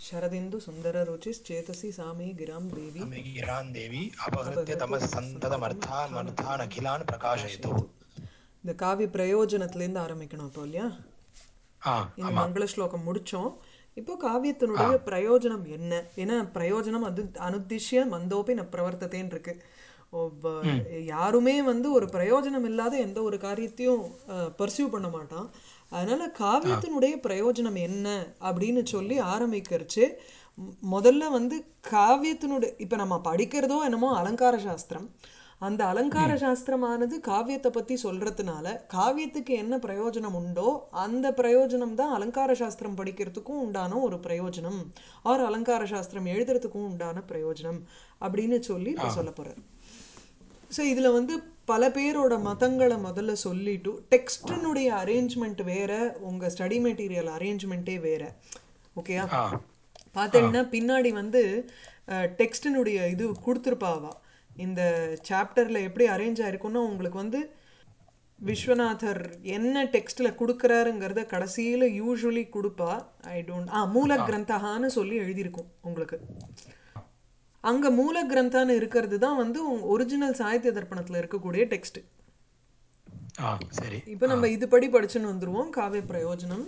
शरदिन्दु सुन्दररुचिश्चेतसि सा मे गिरां देवी गिरान् देवी अपहृत्य तमः सन्ततमर्थान् प्रकाशयतु இந்த காவி பிரயோஜனத்துலேருந்து ஆரம்பிக்கணும் இப்போ இல்லையா ஆ இந்த மங்கள ஸ்லோகம் முடிச்சோம் இப்போ காவியத்தினுடைய பிரயோஜனம் என்ன ஏன்னா பிரயோஜனம் அது அனுத்திஷ்ய மந்தோப்பி ந பிரவர்த்தத்தேன்னு இருக்கு ஒவ்வ- யாருமே வந்து ஒரு பிரயோஜனம் இல்லாத எந்த ஒரு காரியத்தையும் பர்சியூ பண்ண மாட்டான் அதனால காவியத்தினுடைய பிரயோஜனம் என்ன அப்படின்னு சொல்லி ஆரம்பிக்கிறச்சு மு- முதல்ல வந்து காவியத்தினுடைய இப்போ நம்ம படிக்கிறதோ என்னமோ அலங்கார சாஸ்திரம் அந்த அலங்கார சாஸ்திரமானது காவியத்தை பற்றி சொல்கிறதுனால காவியத்துக்கு என்ன பிரயோஜனம் உண்டோ அந்த பிரயோஜனம் தான் அலங்கார சாஸ்திரம் படிக்கிறதுக்கும் உண்டான ஒரு பிரயோஜனம் ஆர் அலங்கார சாஸ்திரம் எழுதுறதுக்கும் உண்டான பிரயோஜனம் அப்படின்னு சொல்லி இப்போ சொல்ல போகிறார் ஸோ இதில் வந்து பல பேரோட மதங்களை முதல்ல சொல்லிட்டு டெக்ஸ்டினுடைய அரேஞ்ச்மெண்ட் வேற உங்கள் ஸ்டடி மெட்டீரியல் அரேஞ்ச்மெண்ட்டே வேற ஓகேயா ஆ பார்த்தீங்கன்னா பின்னாடி வந்து டெக்ஸ்டினுடைய இது கொடுத்துருப்பாவா இந்த சாப்டரில் எப்படி அரேஞ்ச் ஆயிருக்குன்னா உங்களுக்கு வந்து விஸ்வநாதர் என்ன டெக்ஸ்டில் கொடுக்குறாருங்கிறத கடைசியில் யூஸ்வலி கொடுப்பா ஐ டோன்ட் ஆ மூல கிரந்தகான்னு சொல்லி எழுதியிருக்கும் உங்களுக்கு அங்கே மூல கிரந்தான்னு இருக்கிறது தான் வந்து ஒரிஜினல் சாகித்ய தர்ப்பணத்தில் இருக்கக்கூடிய டெக்ஸ்ட் ஆ சரி இப்போ நம்ம இதுபடி படிச்சுன்னு வந்துருவோம் காவிய பிரயோஜனம்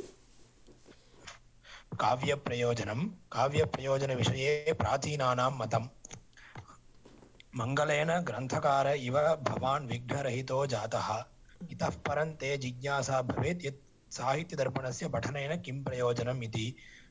काव्यप्रयोजनं काव्यप्रयोजनविषये प्राचीनानां मतम् मङ्गलेन ग्रन्थकार इव भवान् विघ्नरहितो जातः इतः परं ते जिज्ञासा भवेत् यत् साहित्यदर्पणस्य पठनेन किं प्रयोजनम् इति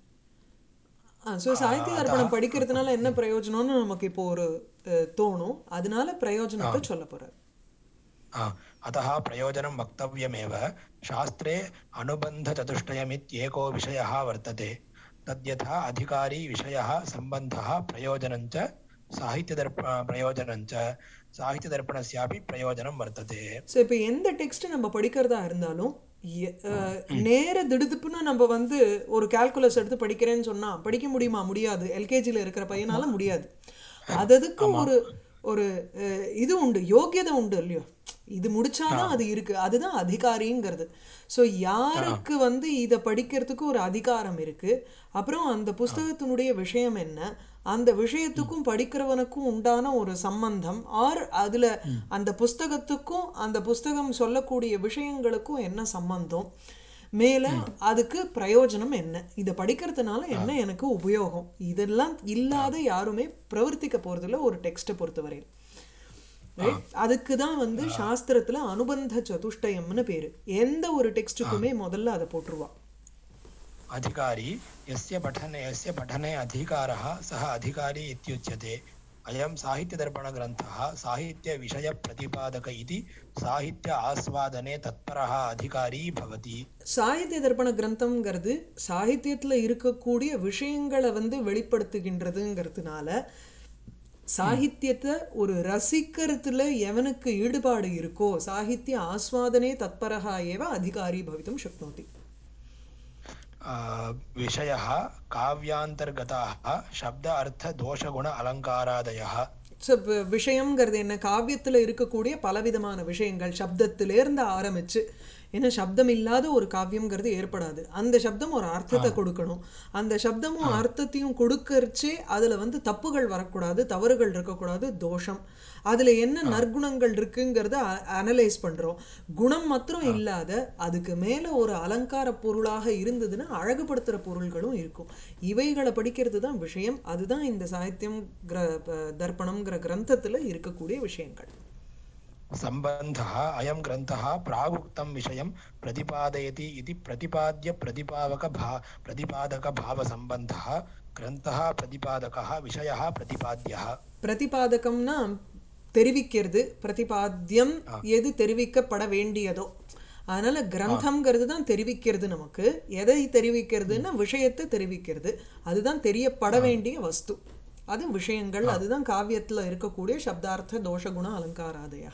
ஸோ சாகித்ய தர்ப்பணம் படிக்கிறதுனால என்ன பிரயோஜனம்னு நமக்கு இப்போ ஒரு அஹ், தோணும் அதனால பிரயோஜனத்தை சொல்ல போறார் आ, अतः प्रयोजनं वक्तव्यमेव शास्त्रे अनुबन्धचतुष्टयमित्येको विषयः वर्तते तद्यथा अधिकारी विषयः सम्बन्धः प्रयोजनञ्च साहित्यदर्प प्रयोजनञ्च साहित्यदर्पणस्यापि प्रयोजनं वर्तते ஸோ இப்போ எந்த டெக்ஸ்ட் நம்ம படிக்கிறதா இருந்தாலும் எ- அஹ், நேர திடுதுப்புன்னு நம்ம வந்து ஒரு கால்குலஸ் எடுத்து படிக்கிறேன்னு சொன்னா படிக்க முடியுமா முடியாது எல்கேஜியில் இருக்கிற பையனால முடியாது அததுக்கு ஒரு ஒரு அஹ், இது உண்டு யோக்கியதை உண்டு இல்லையோ இது முடிச்சாதான் அது இருக்கு அதுதான் அதிகாரிங்கிறது ஸோ யாருக்கு வந்து இதை படிக்கிறதுக்கு ஒரு அதிகாரம் இருக்கு அப்புறம் அந்த புஸ்தகத்தினுடைய விஷயம் என்ன அந்த விஷயத்துக்கும் படிக்கிறவனுக்கும் உண்டான ஒரு சம்பந்தம் ஆர் அதுல அந்த புஸ்தகத்துக்கும் அந்த புஸ்தகம் சொல்லக்கூடிய விஷயங்களுக்கும் என்ன சம்பந்தம் மேல அதுக்கு பிரயோஜனம் என்ன இதை படிக்கிறதுனால என்ன எனக்கு உபயோகம் இதெல்லாம் இல்லாத யாருமே பிரவர்த்திக்க போறதில்ல ஒரு டெக்ஸ்ட்டை பொறுத்தவரையில் Right? அதுக்கு தான் வந்து சாஸ்திரத்துல அனுபந்த சதுஷ்டயம்னு பேரு எந்த ஒரு டெக்ஸ்ட்டுக்குமே முதல்ல அதை போட்டுருவா अधिकारी यस्य पठने यस्य पठने अधिकारः सः अधिकारी इत्युच्यते अयं साहित्यदर्पणग्रन्थः साहित्यविषयप्रतिपादक इति साहित्य आस्वादने तत्परः अधिकारी भवति சாகித்ய தர்ப்பண கிரந்தம்ங்கிறது சாகித்யத்துல இருக்கக்கூடிய விஷயங்களை வந்து வெளிப்படுத்துகின்றதுங்கிறதுனால சாகித்யத்தை ஒரு ரசிக்கிறதுல எவனுக்கு ஈடுபாடு இருக்கோ சாகித்ய ஆஸ்வாதனே தத்பரகா ஏவ அதிகாரி பவித்தும் சக்னோதி आ, विषयः काव्यान्तर्गताः शब्द अर्थ दोषगुण अलङ्कारादयः ஸோ விஷயம்ங்கிறது என்ன காவியத்தில் இருக்கக்கூடிய பலவிதமான விஷயங்கள் சப்தத்திலேருந்து ஆரம்பிச்சு ஏன்னா சப்தம் இல்லாத ஒரு காவியம்ங்கிறது ஏற்படாது அந்த சப்தம் ஒரு அர்த்தத்தை கொடுக்கணும் அந்த சப்தமும் அர்த்தத்தையும் கொடுக்கறச்சே அதில் வந்து தப்புகள் வரக்கூடாது தவறுகள் இருக்கக்கூடாது தோஷம் அதில் என்ன நற்குணங்கள் இருக்குங்கிறத அனலைஸ் பண்ணுறோம் குணம் மாத்திரம் இல்லாத அதுக்கு மேலே ஒரு அலங்கார பொருளாக இருந்ததுன்னா அழகுபடுத்துகிற பொருள்களும் இருக்கும் இவைகளை படிக்கிறது தான் விஷயம் அதுதான் இந்த சாகித்யம் கிர ப- தர்ப்பணம்ங்கிற கிரந்தத்தில் இருக்கக்கூடிய விஷயங்கள் सम्बन्धः अयं ग्रन्थः प्रागुक्तं विषयं प्रतिपादयति इति प्रतिपाद्य प्रतिपावकभा प्रतिपादकभावसम्बन्धः ग्रन्थः प्रतिपादकः विषयः प्रतिपाद्यः பிரதிபாதகம்னா தெரிவிக்கிறது பிரதிபாத்தியம் எது தெரிவிக்கப்பட வேண்டியதோ அதனால கிரந்தம்ங்கிறது தான் தெரிவிக்கிறது நமக்கு எதை தெரிவிக்கிறதுன்னா விஷயத்தை தெரிவிக்கிறது அதுதான் தெரியப்பட வேண்டிய வஸ்து அது விஷயங்கள் அதுதான் காவியத்துல இருக்கக்கூடிய சப்தார்த்த தோஷகுண அலங்காராதயா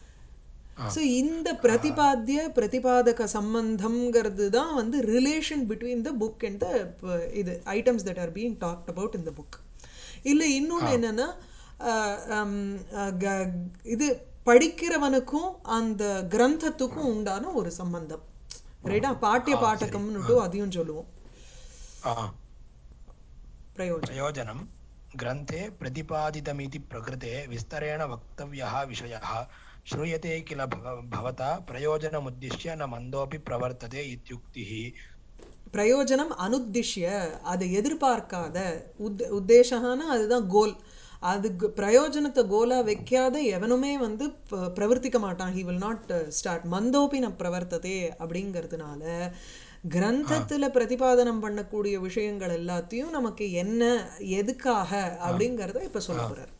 ஸோ இந்த பிரதிபாத்திய பிரதிபாதக சம்பந்தம்ங்கிறது தான் வந்து relation between the book and the இது items that are being talked about இந்த புக் இல்லை இன்னொன்று என்னன்னா அஹ், ஹம், அஹ், க- இது படிக்கிறவனுக்கும் அந்த கிரந்தத்துக்கும் உண்டான ஒரு சம்பந்தம் ரைட்டா பாட்டிய பாட்டகம்னுட்டு அதையும் சொல்லுவோம் ஆ பிரயோஜனம் प्रयोजनं ग्रन्थे प्रतिपादितमिति प्रकृते विस्तरेण वक्तव्यः विषयः श्रूयते किल भव- भवता प्रयोजनमुद्दिश्य न मन्दोऽपि प्रवर्तते इत्युक्तिः பிரயோஜனம் அனுத்திஷ்ய அதை எதிர்பார்க்காத உத் உத்தேசகான அதுதான் கோல் அது க- பிரயோஜனத்தை கோலா வைக்காத எவனுமே வந்து ப- பிரவர்த்திக்க மாட்டான் ஹி வில் நாட் ஸ்டார்ட் மந்தோபி ந பிரவர்த்ததே அப்படிங்கிறதுனால கிரந்தத்துல பிரதிபாதனம் பண்ணக்கூடிய விஷயங்கள் எல்லாத்தையும் நமக்கு என்ன எதுக்காக அப்படிங்கிறத இப்ப சொல்ல போறார்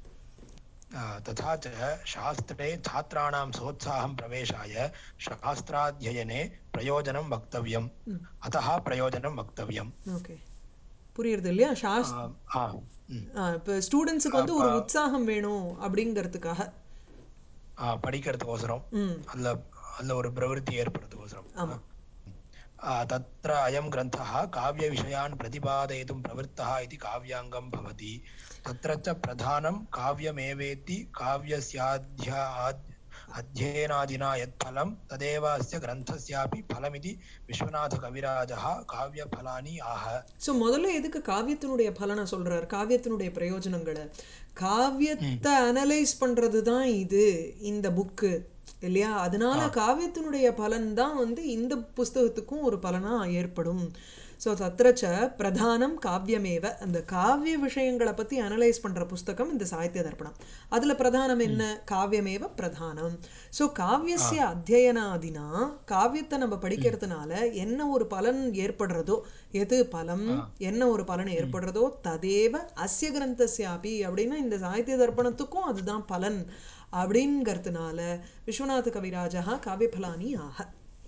आ, तथा च शास्त्रे छात्राणां सोत्साहं प्रवेशाय शास्त्राध्ययने प्रयोजनं वक्तव्यम् अतः प्रयोजनं वक्तव्यम् ஓகே புரியுறது இல்லையா சாஸ் आ, आ, ம். இப்போ ஸ்டூடெண்ட்ஸுக்கு வந்து ஒரு உற்சாகம் வேணும் அப்படிங்கிறதுக்காக ஆ, படிக்கிறதுக்கோசரம் ம் அதுல அதுல ஒரு பிரவೃತ್ತಿ ஏற்படுறதுக்கோசரம் ஆமா आ, तत्र अयं ग्रन्थः काव्यविषयान् प्रतिपादयितुं प्रवृत्तः इति काव्याङ्गं भवति तत्र च प्रधानं काव्यमेवेति काव्यस्याध्या आद्- अध्ययनादिना यत् फलं तदेव अस्य ग्रन्थस्यापि फलमिति विश्वनाथकविराजः काव्यफलानि आह ஸோ முதல்ல எதுக்கு காவியத்தினுடைய பலனை சொல்றார் காவியத்தினுடைய பிரயோஜனங்களை காவியத்தை அனலைஸ் பண்றது தான் இது இந்த புக்கு இல்லையா அதனால காவியத்தினுடைய பலன் தான் வந்து இந்த புஸ்தகத்துக்கும் ஒரு பலனா ஏற்படும் ஸோ தத்ரச்ச பிரதானம் காவியமேவ அந்த காவிய விஷயங்களை பற்றி அனலைஸ் பண்ணுற புஸ்தகம் இந்த சாகித்ய தர்ப்பணம் அதில் பிரதானம் என்ன காவியமேவ பிரதானம் ஸோ காவியசிய அத்தியனாதினா காவியத்தை நம்ம படிக்கிறதுனால என்ன ஒரு பலன் ஏற்படுறதோ எது பலம் என்ன ஒரு பலன் ஏற்படுறதோ ததேவ அஸ்ய கிரந்தஸ்யாபி அப்படின்னா இந்த சாகித்ய தர்ப்பணத்துக்கும் அதுதான் பலன் அப்படிங்கிறதுனால விஸ்வநாத கவிராஜா காவியபலானி ஆக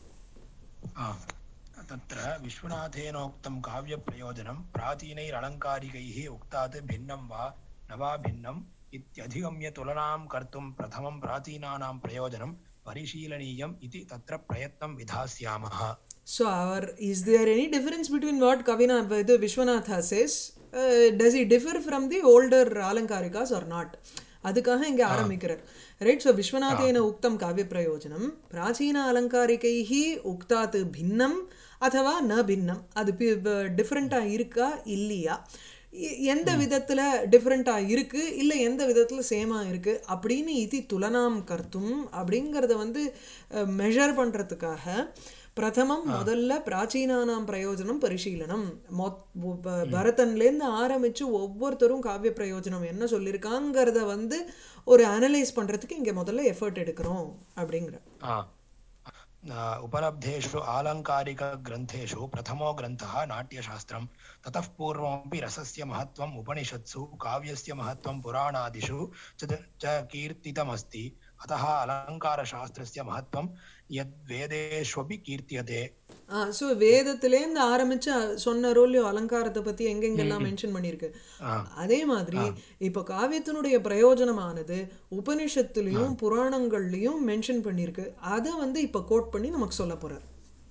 आ, तत्र विश्वनाथेनोक्तं काव्यप्रयोजनं प्राचीनैरलङ्कारिकैः उक्तात् भिन्नं वा न वा भिन्नम् इत्यधिगम्य तुलनां कर्तुं प्रथमं प्राचीनानां प्रयोजनं परिशीलनीयम् इति तत्र प्रयत्नं विधास्यामः So, our is there any difference between what Kavina the Vishwanatha says? Uh, does it differ from the older Alankarikas or not? அதுக்காக இங்கே ஆரம்பிக்கிறார் ரைட் ஸோ விஸ்வநாதேன உக்தம் காவிய பிரயோஜனம் பிராச்சீன அலங்காரிகைஹி உக்தாத் பின்னம் அதுவா ந பின்னம் அது டிஃப்ரெண்ட்டாக இருக்கா இல்லையா எ- எந்த விதத்தில் டிஃப்ரெண்ட்டாக இருக்குது இல்லை எந்த விதத்தில் சேமாக இருக்குது அப்படின்னு இது துலனாம் கர்த்தும் அப்படிங்கிறத வந்து மெஷர் பண்ணுறதுக்காக பிரதமம் முதல்ல பிராச்சீனானாம் பிரயோஜனம் பரிசீலனம் மொத் ப- பரதன்லேருந்து ஆரம்பித்து ஒவ்வொருத்தரும் காவிய பிரயோஜனம் என்ன சொல்லியிருக்காங்கிறத வந்து ஒரு அனலைஸ் பண்ணுறதுக்கு இங்கே முதல்ல எஃபர்ட் எடுக்கிறோம் அப்படிங்கிற आ, आ, उपलब्धेषु आलङ्कारिकग्रन्थेषु प्रथमो ग्रन्थः नाट्यशास्त्रं ततः पूर्वमपि रसस्य महत्त्वम् उपनिषत्सु काव्यस्य महत्त्वं पुराणादिषु च च कीर्तितमस्ति अतः अलङ्कारशास्त्रस्य महत्त्वं यद्वेदेष्वपि कीर्त्यते ஸோ வேதத்திலேருந்து ஆரம்பிச்சு அ- சொன்ன ரோல்லையும் அலங்காரத்தை பற்றி எங்கெங்கெல்லாம் மென்ஷன் பண்ணியிருக்கு ஆ. அதே மாதிரி இப்போ காவியத்தினுடைய பிரயோஜனமானது உபனிஷத்துலேயும் புராணங்கள்லையும் மென்ஷன் பண்ணியிருக்கு அதை வந்து இப்போ கோட் பண்ணி நமக்கு சொல்ல போகிறார்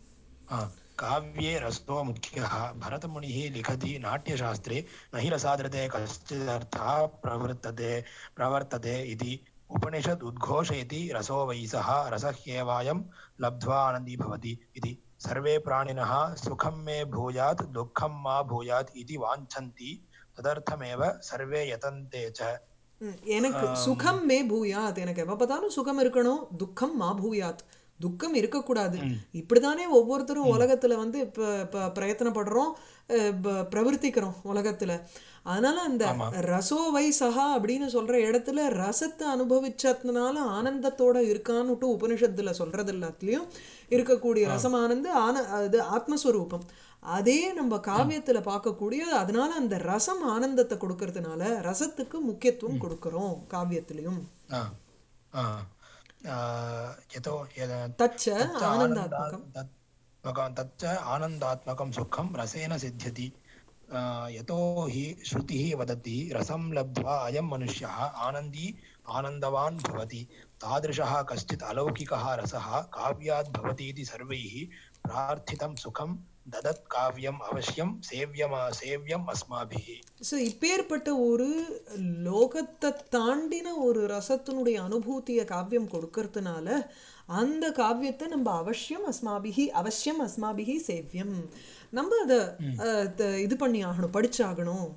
आ, काव्ये रसो मुख्यः भरतमुनिः लिखति नाट्यशास्त्रे न हि रसादृते कश्चिदर्थः प्रवर्तते प्रवर्तते इति उपनिषद् उद्घोषयति रसो वै सः रसः ह्येवायं लब्ध्वा आनन्दी भवति इति सर्वे प्राणिनः सुखं मे भूयात् दुःखं मा भूयात् इति वाञ्छन्ति तदर्थमेव सर्वे यतन्ते च ம், எனக்கு சுகம் மே பூயாத் எனக்கு எப்போ பார்த்தாலும் சுகம் இருக்கணும் துக்கம் மா பூயாத் துக்கம் இருக்கக்கூடாது இப்படிதானே ஒவ்வொருத்தரும் உலகத்துல வந்து இப்போ இப்போ பிரயத்தனப்படுறோம் அஹ், ப- பிரவர்த்திக்கிறோம் உலகத்துல அதனால அந்த ரசோ வை சஹா அப்படின்னு சொல்ற இடத்துல ரசத்தை அனுபவிச்சதுனால ஆனந்தத்தோட இருக்கான்னுட்டு உபனிஷத்துல சொல்றது எல்லாத்துலயும் இருக்கக்கூடிய ரசமானந்து ஆன அது ஆத்மஸ்வரூபம் அதே நம்ம காவியத்துல பார்க்கக்கூடிய அதனால அந்த ரசம் ஆனந்தத்தை கொடுக்கறதுனால ரசத்துக்கு முக்கியத்துவம் கொடுக்கறோம் காவியத்திலையும் आ, आ, आ, यतो यद- தச்ச तच्च ஆனந்தாத்மகம் आनन्दात्- तत्- तच्च आनन्दात्मकं सुखं रसेन सिद्ध्यति आ, यतो हि श्रुतिः वदति रसं लब्ध्वा अयं मनुष्यः आनन्दी आनन्दवान् भवति तादृशः कश्चित् अलौकिकः रसः काव्यात् भवतीति सर्वैः प्रार्थितं सुखं ददत् काव्यम् अवश्यं सेव्यमा सेव्यम् अस्माभिः ஸோ இப்பேற்பட்ட ஒரு லோகத்தை தாண்டின ஒரு ரசத்தினுடைய அனுபூதியை காவியம் கொடுக்கறதுனால அந்த காவியத்தை நம்ம அவசியம் அஸ்மாபிகி அவசியம் அஸ்மாபிகி சேவியம் நம்ம அதை இது பண்ணி ஆகணும் படிச்சாகணும்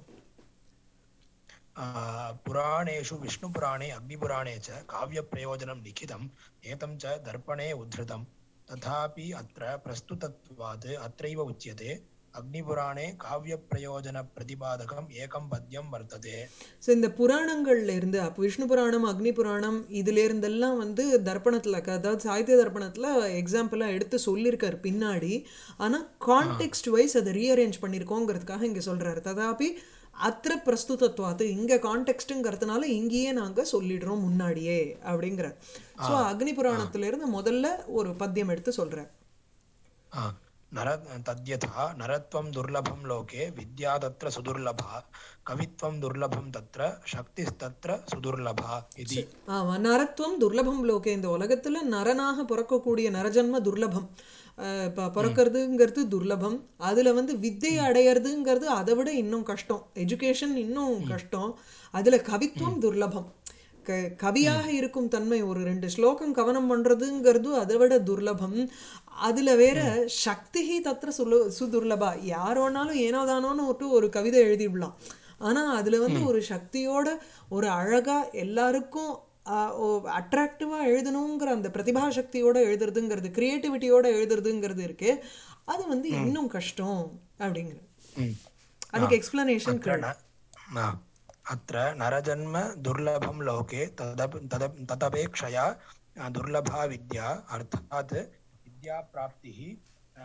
आ, पुराणेषु विष्णुपुराणे अग्निपुराणे च काव्यप्रयोजनं लिखितम् एतं च दर्पणे उद्धृतं तथापि अत्र प्रस्तुतत्वात् अत्रैव उच्यते अग्निपुराणे काव्यप्रयोजनप्रतिपादकम् एकं पद्यं वर्तते ஸோ இந்த புராணங்கள்ல இருந்து அப்போ விஷ்ணு புராணம் அக்னி புராணம் இதுல இருந்தெல்லாம் வந்து தர்ப்பணத்துல க- அதாவது சாகித்ய தர்ப்பணத்துல எக்ஸாம்பிளா எடுத்து சொல்லியிருக்காரு பின்னாடி ஆனா கான்டெக்ஸ்ட் வைஸ் அதை ரீஅரேஞ்ச் பண்ணியிருக்கோங்கிறதுக்காக இங்க சொல்றாரு ததாபி அத்திர பிரஸ்துதத்துவாத்து இங்க கான்டெக்ஸ்ட்டுங்கிறதுனால இங்கேயே நாங்க சொல்லிடுறோம் முன்னாடியே அப்படிங்கிறார் ஸோ அக்னி புராணத்துல இருந்து முதல்ல ஒரு பத்தியம் எடுத்து சொல்றார் आ, नर तद्यथा नरत्वं दुर्लभं लोके विद्या तत्र सुदुर्लभा कवित्वं दुर्लभं तत्र शक्तिस्तत्र सुदुर्लभा इति ஆமா நரத்துவம் துர்லபம் லோகே இந்த உலகத்துல நரனாக பிறக்கக்கூடிய நரஜன்ம துர்லபம் அஹ் ப- பிறக்கிறதுங்கிறது துர்லபம் அதுல வந்து வித்தை அடையறதுங்கிறது அதை விட இன்னும் கஷ்டம் எஜுகேஷன் இன்னும் கஷ்டம் அதுல கவித்துவம் துர்லபம் க கவியாக இருக்கும் தன்மை ஒரு ரெண்டு ஸ்லோகம் கவனம் பண்றதுங்கிறது அதை விட துர்லபம் அதுல வேற சக்தி தத்திர சுலு சுதுர்லபா யார் வேணாலும் ஏனோ தானோன்னு விட்டு ஒரு கவிதை எழுதிடலாம் ஆனா அதுல வந்து ஒரு சக்தியோட ஒரு அழகா எல்லாருக்கும் அட்ராக்டிவா எழுதணுங்கிற அந்த பிரதிபா சக்தியோட எழுதுறதுங்கிறது கிரியேட்டிவிட்டியோட எழுதுறதுங்கிறது இருக்கு அது வந்து இன்னும் கஷ்டம் அப்படிங்கிறது ம். அதுக்கு எக்ஸ்பிளனேஷன் अत्र न न अत्र नरजन्म दुर्लभं लोके तदप तदप तदपेक्षया अ, दुर्लभा विद्या अर्थात् विद्याप्राप्तिः अ,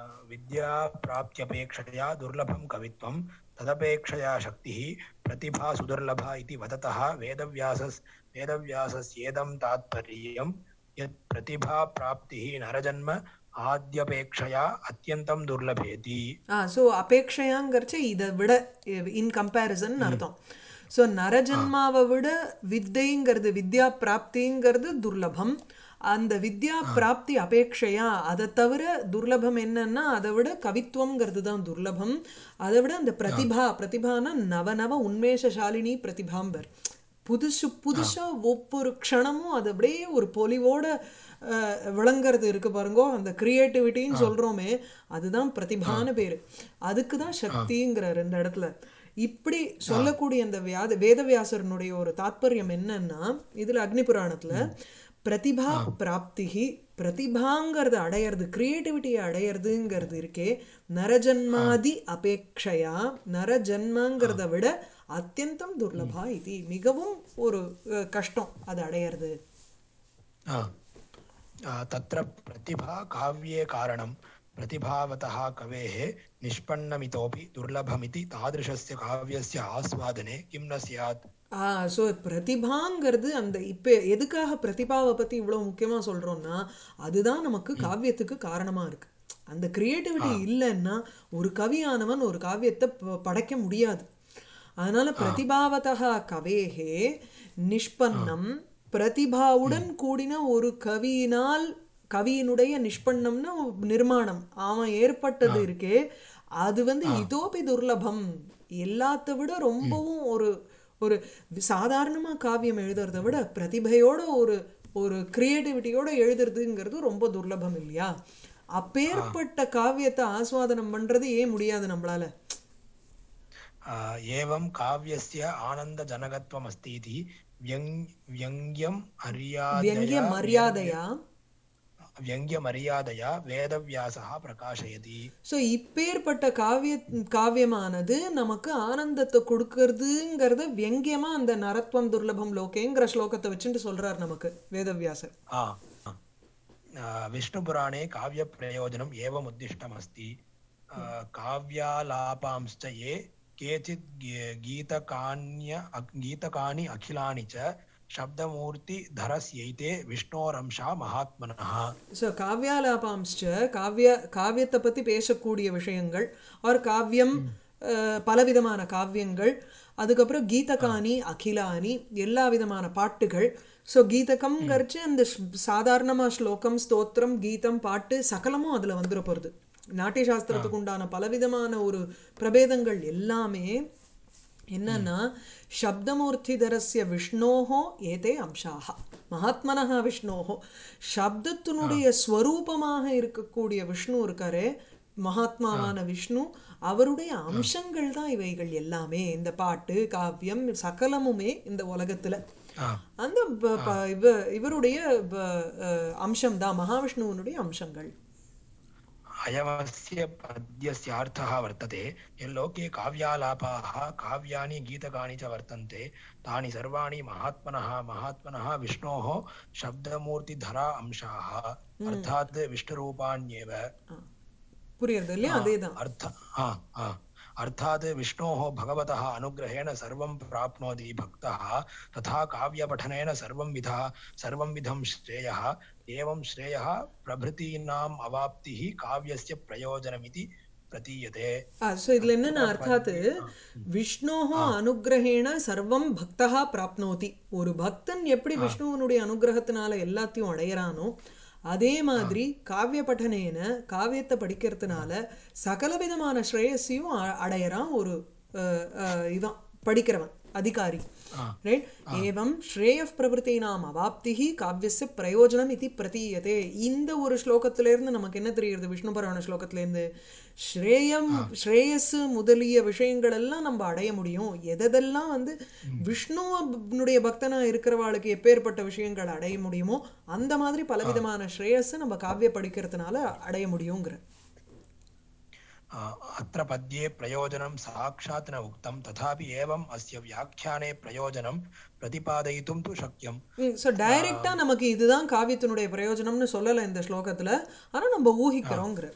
विद्याप्राप्त्यपेक्षया दुर्लभं कवित्वं तदपेक्षया शक्तिः प्रतिभा सुदुर्लभा इति वदतः वेदव्यासस् वेदव्यासस्येदं तात्पर्यं यत् प्रतिभाप्राप्तिः नरजन्म आद्यपेक्षया अत्यन्तं दुर्लभेति ஆ ஸோ அபேக்ஷையாங்கிறச்ச இதை விட இன் கம்பேரிசன் அர்த்தம் ஸோ நரஜன்மாவை விட வித்தைங்கிறது வித்யா பிராப்திங்கிறது துர்லபம் அந்த வித்யா பிராப்தி அபேக்ஷையா அதை தவிர துர்லபம் என்னன்னா அதை விட கவித்துவங்கிறது தான் துர்லபம் அதை விட அந்த பிரதிபா பிரதிபானா நவநவ உன்மேஷசாலினி பிரதிபாம்பர் புதுசு புதுசா ஒவ்வொரு க்ஷணமும் அது அப்படியே ஒரு பொலிவோட அஹ், விளங்கறது இருக்கு பாருங்கோ அந்த கிரியேட்டிவிட்டின்னு சொல்றோமே அதுதான் பிரதிபான்னு பேரு அதுக்கு தான் சக்திங்கிற ரெண்டு இடத்துல இப்படி சொல்லக்கூடிய அந்த வியாத வேதவியாசரனுடைய ஒரு தாத்பரியம் என்னன்னா இதுல அக்னி புராணத்துல பிரதிபா பிராப்திகி பிரதிபாங்கிறத அடையிறது கிரியேட்டிவிட்டியை அடையிறதுங்கிறது இருக்கே நரஜன்மாதி அபேக்ஷையா நரஜன்மங்கிறத விட அத்தியந்தம் துர்லபா இது மிகவும் ஒரு அஹ், கஷ்டம் அது அடையிறது आ, आ, तत्र प्रतिभा काव्ये कारणं प्रतिभावतः कवेः निष्पन्नमितोऽपि दुर्लभमिति तादृशस्य काव्यस्य आस्वादने किं न स्यात् ஆ ஸோ பிரதிபாங்கிறது அந்த இப்போ எதுக்காக பிரதிபாவை பற்றி இவ்வளோ முக்கியமாக சொல்கிறோம்னா அதுதான் நமக்கு காவியத்துக்கு காரணமாக இருக்கு அந்த கிரியேட்டிவிட்டி இல்லைன்னா ஒரு கவியானவன் ஒரு காவியத்தை ப- படைக்க முடியாது அதனால பிரதிபாவதா கவேஹே நிஷ்பன்னம் பிரதிபாவுடன் கூடின ஒரு கவியினால் கவியினுடைய நிஷ்பன்னம்னா நிர்மாணம் அவன் ஏற்பட்டது இருக்கே அது வந்து இதோபி துர்லபம் எல்லாத்த விட ரொம்பவும் ஒரு ஒரு சாதாரணமா காவியம் எழுதுறதை விட பிரதிபையோட ஒரு ஒரு கிரியேட்டிவிட்டியோட எழுதுறதுங்கிறது ரொம்ப துர்லபம் இல்லையா அப்பேற்பட்ட காவியத்தை ஆஸ்வாதனம் பண்றது ஏன் முடியாது நம்மளால आ, एवं काव्यस्य आनन्दजनकत्वमस्ति इति व्यङ् व्यङ्ग्यम् வியங்கிய अर्यादया மரியாதையா व्यङ्ग्यमर्यादया वेदव्यासः प्रकाशयति ஸோ இப்பேற்பட்ட காவிய காவியமானது நமக்கு ஆனந்தத்தை கொடுக்கறதுங்கிறத வியங்கியமா அந்த நரத்வம் துர்லபம் லோகேங்கிற ஸ்லோகத்தை வச்சுட்டு சொல்றார் நமக்கு வேதவியாசர் आ, आ, विष्णुपुराणे काव्यप्रयोजनम् एवमुद्दिष्टमस्ति आ, काव्यालापांश्च ये केचित् गी- गीतकान्य अ- गीतकानि अखिलानि च शब्दमूर्तिधरस्यैते विष्णोरंशा महात्मनः ஸோ காவ்யாலாபாம்ஸ்ச காவ்ய காவியத்தை பற்றி பேசக்கூடிய விஷயங்கள் ஒரு காவியம் அஹ், பலவிதமான காவியங்கள் அதுக்கப்புறம் கீதகானி அகிலானி எல்லா விதமான பாட்டுகள் ஸோ கீதகம்ங்கிறச்சு அந்த ஸ்- சாதாரணமா ஸ்லோகம் ஸ்தோத்திரம் கீதம் பாட்டு சகலமும் அதில் வந்துட போகிறது நாட்டிய சாஸ்திரத்துக்கு உண்டான பலவிதமான ஒரு பிரபேதங்கள் எல்லாமே என்னன்னா சப்தமூர்த்திதரஸ்ய விஷ்ணோஹோ ஏதே அம்சாக மகாத்மனஹ விஷ்ணோஹோ சப்தத்தினுடைய ஸ்வரூபமாக இருக்கக்கூடிய விஷ்ணு இருக்காரே மகாத்மாவான விஷ்ணு அவருடைய அம்சங்கள் தான் இவைகள் எல்லாமே இந்த பாட்டு காவியம் சகலமுமே இந்த உலகத்துல ஆ அந்த ப- ப- இவ இவருடைய அம்சம் தான் மகாவிஷ்ணுவனுடைய அம்சங்கள் अयमस्य पद्यस्यार्थः वर्तते यल्लोके काव्यालापाः काव्यानि गीतकानि च वर्तन्ते तानि सर्वाणि महात्मनः महात्मनः विष्णोः शब्दमूर्तिधरा अंशाः अर्थात् विष्णुरूपाण्येव புரியுறது இல்லையா அதேதான் अर्थ हा हा अर्थात् विष्णोः भगवतः अनुग्रहेण सर्वं प्राप्नोति भक्तः तथा काव्यपठनेन सर्वं विधः सर्वं विधं श्रेयः एवं श्रेयः प्रभृतीनाम् अवाप्तिः काव्यस्य प्रयोजनमिति प्रतीयते ஸோ இதுல என்னென்ன அர்த்தாத்து விஷ்ணோஹோ அனுகிரகேண சர்வம் பக்தா பிராப்னோதி ஒரு பக்தன் எப்படி விஷ்ணுவனுடைய அனுகிரகத்தினால எல்லாத்தையும் அடையறானோ அதே மாதிரி காவிய பட்டனேன காவியத்தை படிக்கிறதுனால சகலவிதமான ஸ்ரேயஸையும் அ- அடையறான் ஒரு அஹ், அஹ், இவன் படிக்கிறவன் அதிகாரி ரைட் ஏவம் ஸ்ரேய பிரவருத்தினாம் அவாப்திஹி காவியஸ்ய பிரயோஜனம் இது பிரதீயதே இந்த ஒரு ஸ்லோகத்திலேருந்து நமக்கு என்ன தெரியுது விஷ்ணு புராண ஸ்லோகத்திலேருந்து ஸ்ரேயம் ஸ்ரேயஸ் முதலிய விஷயங்கள் எல்லாம் நம்ம அடைய முடியும் எதெல்லாம் வந்து விஷ்ணுவனுடைய பக்தனா இருக்கிறவாளுக்கு எப்பேற்பட்ட விஷயங்கள் அடைய முடியுமோ அந்த மாதிரி பலவிதமான ஸ்ரேயஸ் நம்ம காவிய படிக்கிறதுனால அடைய முடியுங்கிற अ, अत्र पद्ये प्रयोजनं साक्षात् न उक्तं तथापि एवम् अस्य व्याख्याने प्रयोजनं प्रतिपादयितुं तु शक्यम् ஸோ டைரக்டா நமக்கு இதுதான் காவியத்தினுடைய பிரயோஜனம்னு சொல்லலை இந்த ஸ்லோகத்துல ஆனா நம்ம ஊகிக்கிறோங்கிற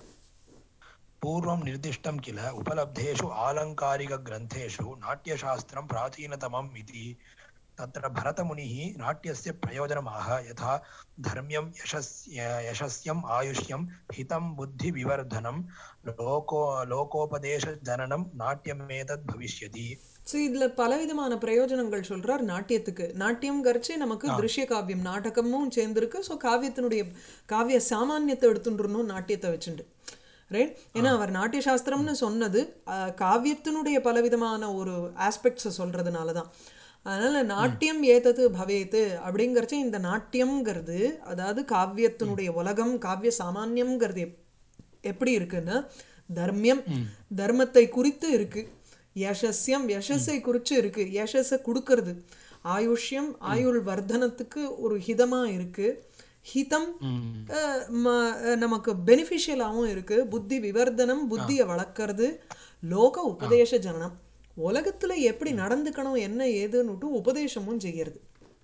पूर्वं निर्दिष्टं किल उपलब्धेषु आलङ्कारिकग्रन्थेषु नाट्यशास्त्रं प्राचीनतमम् इति तत्र भरतमुनिः नाट्यस्य प्रयोजनमाह यथा धर्म्यं यशस्य यशस्यम् आयुष्यं हितं बुद्धिविवर्धनं लोको लोकोपदेशजननं नाट्यमेतद् भविष्यति ஸோ இதுல பலவிதமான பிரயோஜனங்கள் சொல்றார் நாட்டியத்துக்கு நாட்டியம் கரைச்சே நமக்கு திருஷ்ய காவியம் நாடகமும் சேர்ந்திருக்கு ஸோ காவியத்தினுடைய காவிய சாமானியத்தை எடுத்துட்டுருணும் நாட்டியத்தை வச்சுண்டு ரைட் ஏன்னா அவர் நாட்டிய சாஸ்திரம்னு சொன்னது அஹ், காவியத்தினுடைய பலவிதமான ஒரு ஆஸ்பெக்ட்ஸை சொல்றதுனால தான் அதனால நாட்டியம் ஏதது பவேத்து அப்படிங்கறச்ச இந்த நாட்டியம்ங்கிறது அதாவது காவியத்தினுடைய உலகம் காவிய சாமானியம்ங்கிறது எப்- எப்படி இருக்குன்னா தர்மியம் தர்மத்தை குறித்து இருக்கு யசஸ்யம் யசஸை குறித்து இருக்கு யசஸை கொடுக்கறது ஆயுஷ்யம் ஆயுள் வர்தனத்துக்கு ஒரு ஹிதமா இருக்கு ஹிதம் அஹ், ம- அஹ், நமக்கு பெனிஃபிஷியலாகவும் இருக்கு புத்தி விவர்தனம் புத்தியை வளர்க்கறது லோக உபதேச ஜனனம் உலகத்துல எப்படி நடந்துக்கணும் என்ன ஏதுன்னுட்டு உபதேசமும் செய்யறது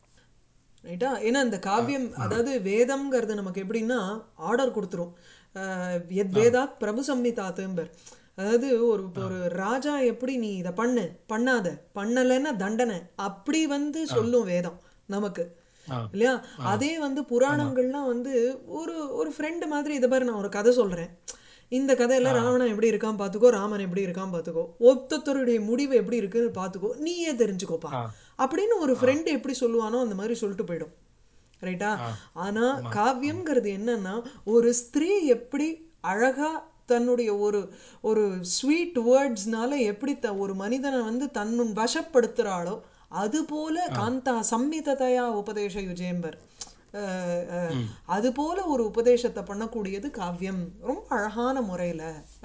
ரைட்டா ஏன்னா இந்த காவியம் அதாவது வேதம்ங்கிறது நமக்கு எப்படின்னா ஆர்டர் கொடுத்துரும் அஹ், எத் வேதாத் பிரபு சம்மிதாத்தும்பர் அதாவது ஒரு ஒரு ராஜா எப்படி நீ இதை பண்ணு பண்ணாத பண்ணலைன்னா தண்டனை அப்படி வந்து சொல்லும் வேதம் நமக்கு ஆ. இல்லையா அதே வந்து புராணங்கள்லாம் வந்து ஒரு ஒரு ஃப்ரெண்டு மாதிரி இதை பாரு நான் ஒரு கதை சொல்றேன் இந்த கதையில ராவணன் எப்படி இருக்கான் பார்த்துக்கோ ராமன் எப்படி இருக்கான் பார்த்துக்கோ ஒருத்தருடைய முடிவு எப்படி இருக்குன்னு பார்த்துக்கோ நீயே தெரிஞ்சுக்கோப்பா அப்படின்னு ஒரு ஃப்ரெண்டு எப்படி சொல்லுவானோ அந்த மாதிரி சொல்லிட்டு போயிடும் ரைட்டா ஆனா காவியம்ங்கிறது என்னன்னா ஒரு ஸ்திரீ எப்படி அழகா தன்னுடைய ஒரு ஒரு ஸ்வீட் வேர்ட்ஸ்னால எப்படி த ஒரு மனிதனை வந்து தன்னுன் வசப்படுத்துறாளோ அது போல காந்தா சம்மிததையா உபதேச யுஜேம்பர் அஹ், அஹ், அது போல ஒரு உபதேசத்தை பண்ணக்கூடியது காவியம் ரொம்ப அழகான முறையில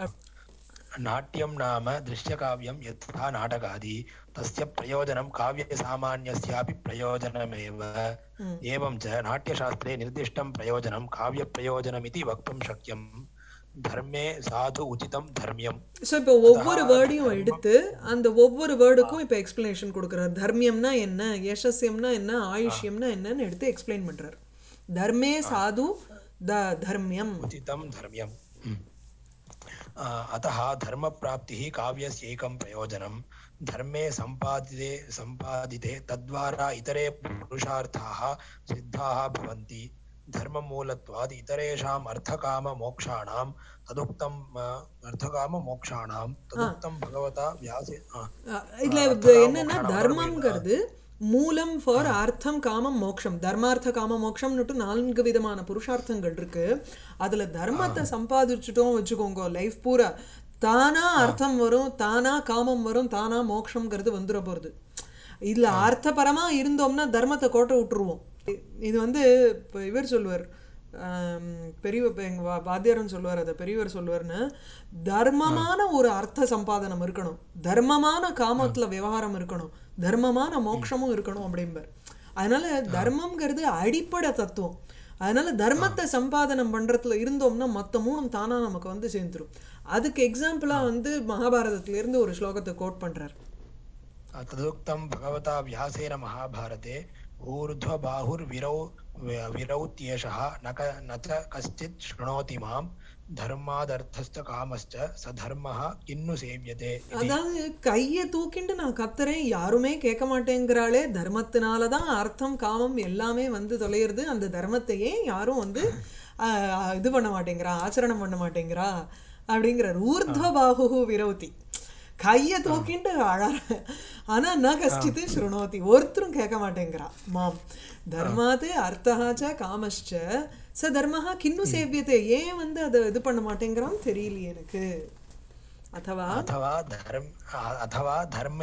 नाट्यं नाम दृश्यकाव्यं यथा नाटकादि तस्य प्रयोजनं काव्यसामान्यस्यापि प्रयोजनमेव एवं च नाट्यशास्त्रे निर्दिष्टं प्रयोजनं काव्यप्रयोजनमिति वक्तुं शक्यं धर्मे साधु उचितं धर्म्यम् ஸோ இப்போ ஒவ்வொரு வேர்டையும் எடுத்து அந்த ஒவ்வொரு வேர்டுக்கும் இப்போ எக்ஸ்பிளனேஷன் கொடுக்குறாரு தர்மியம்னா என்ன யசஸ்யம்னா என்ன ஆயுஷ்யம்னா என்னன்னு எடுத்து எக்ஸ்பிளைன் பண்றாரு தர்மே சாது த தர்மியம் उचितं धर्म्यम् हम्म। अ, अतः धर्मप्राप्तिः काव्यस्यैकं प्रयोजनं धर्मे सम्पादिते सम्पादिते तद्वारा इतरे पुरुषार्थाः सिद्धाः भवन्ति धर्ममूलत्वात् इतरेषाम् अर्थकाममोक्षाणां तदुक्तं अ, अर्थकाममोक्षाणां तदुक्तं भगवता व्यासे अ, அஹ் இதுல இது என்னன்னா தர்மம்ங்கிறது மூலம் ஃபார் அர்த்தம் காமம் மோக்ஷம் தர்மார்த்த காம மோக்ஷம்னுட்டு நான்கு விதமான புருஷார்த்தங்கள் இருக்கு அதுல தர்மத்தை சம்பாதிச்சுட்டோம் வச்சுக்கோங்க லைஃப் பூரா தானா அர்த்தம் வரும் தானா காமம் வரும் தானா மோக்ஷம்ங்கிறது வந்துட போறது இதுல அர்த்தபரமா இருந்தோம்னா தர்மத்தை கோட்டை விட்டுருவோம் இ- இது வந்து இப்போ இவர் சொல்லுவார் ஆம், பெரிய எங்க வா- வாத்தியாரும் சொல்லுவார் அதை பெரியவர் சொல்லுவார்னு தர்மமான ஒரு அர்த்த சம்பாதனம் இருக்கணும் தர்மமான காமத்துல விவகாரம் இருக்கணும் தர்மமான மோட்சமும் இருக்கணும் அப்படிம்பார் அதனால தர்மம்ங்கிறது அடிப்படை தத்துவம் அதனால தர்மத்தை சம்பாதனம் பண்றதுல இருந்தோம்னா மத்த மூணும் தானா நமக்கு வந்து சேர்ந்துரும் அதுக்கு எக்ஸாம்பிளா வந்து மகாபாரதத்துல இருந்து ஒரு ஸ்லோகத்தை கோட் பண்றார் तदुक्तं भगवता व्यासेन महाभारते ऊर्ध्वबाहुर्विरौ विरौत्येषः न क न च कश्चित् शृणोति मां धर्मादर्थश्च कामश्च स धर्मः किन्नु सेव्यते इति அதாவது கையை தூக்கிண்டு நான் கத்துறேன் யாருமே கேட்க மாட்டேங்கிறாளே தர்மத்தினால தான் அர்த்தம் காமம் எல்லாமே வந்து தொலையிறது அந்த தர்மத்தையே யாரும் வந்து ஆஹ், இது பண்ண மாட்டேங்கிறா ஆச்சரணம் பண்ண மாட்டேங்கிறா அப்படிங்கிறார் ஊர்த்வ பாகு விரோதி கையை தூக்கிண்டு அழற ஆனா ந கஷ்டித்து ஸ்ருணோதி ஒருத்தரும் கேட்க மாட்டேங்கிறா மாம் தர்மாது அர்த்தஹாச்ச காமಶ್ಚ ச தர்மஹா கின்னு சேவியத்தை ஏன் வந்து அதை இது பண்ண மாட்டேங்கிறான்னு தெரியலையே எனக்கு அத்தவா अथवा धर्म अथवा धर्म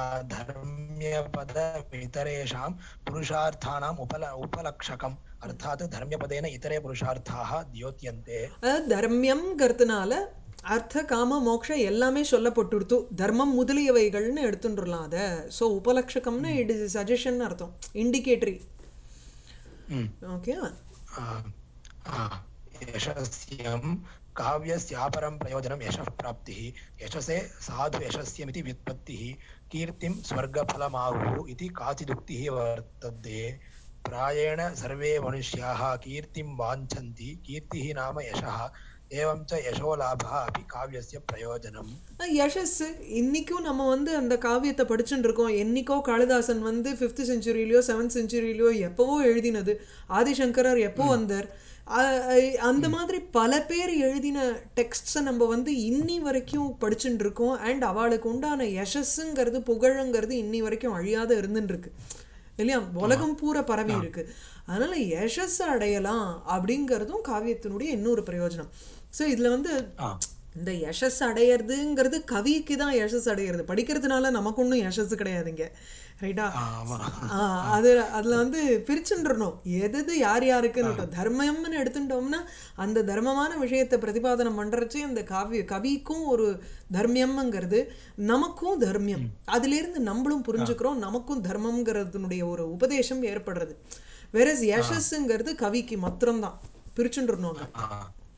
धर्म्यपदमितरेषां पुरुषार्थानाम् उपल उपलक्षकम् अर्थात् धर्म्यपदेन इतरे पुरुषार्थाः द्योत्यन्ते அதாவது தர்மியம்ங்கிறதுனால அர்த்த காம மோக்ஷ எல்லாமே சொல்லப்பட்டுடுத்து தர்மம் முதலியவைகள்னு எடுத்துட்டுலாம் அதை ஸோ உபலட்சகம்னு இட் இஸ் சஜஷன் அர்த்தம் இண்டிகேட்டரி Mm. ஓகே आ, आ, यशस्यं काव्यस्यापरं प्रयोजनं यशः प्राप्तिः यशसे साधु यशस्यमिति व्युत्पत्तिः कीर्तिं स्वर्गफलमाहुः इति काचिदुक्तिः वर्तते प्रायेण सर्वे मनुष्याः कीर्तिं वाञ्छन्ति कीर्तिः नाम यशः एवं च यशोलाभः अपि काव्यस्य प्रयोजनम् யஷஸ் இன்னைக்கும் நம்ம வந்து அந்த காவியத்தை படிச்சுட்டு இருக்கோம் என்னைக்கோ காளிதாசன் வந்து ஃபிஃப்த் செஞ்சுரியிலையோ செவன்த் செஞ்சுரியிலையோ எப்பவோ எழுதினது ஆதிசங்கரர் எப்போ வந்தார் அ- அ- அந்த மாதிரி பல பேர் எழுதின டெக்ஸ்ட்ஸை நம்ம வந்து இன்னி வரைக்கும் படிச்சுட்டு இருக்கோம் அண்ட் அவளுக்கு உண்டான யசஸ்ஸுங்கிறது புகழுங்கிறது இன்னி வரைக்கும் அழியாத இருந்துட்டு இருக்கு இல்லையா உலகம் பூரா பரவி இருக்கு அதனால யசஸ் அடையலாம் அப்படிங்கிறதும் காவியத்தினுடைய இன்னொரு பிரயோஜனம் ஸோ இதுல வந்து ஆ இந்த யசஸ் அடையிறதுங்கிறது கவிக்கு தான் யசஸ் அடையிறது படிக்கிறதுனால நமக்கு ஒன்றும் யசஸ் கிடையாதுங்க ரைட்டா ஆமாம் அது அதுல வந்து பிரிச்சுன்றணும் எது எது யார் யாருக்குன்னு தர்மம்னு எடுத்துட்டோம்னா அந்த தர்மமான விஷயத்தை பிரதிபாதனம் பண்றச்சே அந்த காவிய கவிக்கும் ஒரு தர்மியம்ங்கிறது நமக்கும் தர்மியம் அதுல இருந்து நம்மளும் புரிஞ்சுக்கிறோம் நமக்கும் தர்மம்ங்கிறதுனுடைய ஒரு உபதேசம் ஏற்படுறது வேற யசஸ்ங்கிறது கவிக்கு மாத்திரம்தான் பிரிச்சுன்றணும் அங்க. आ,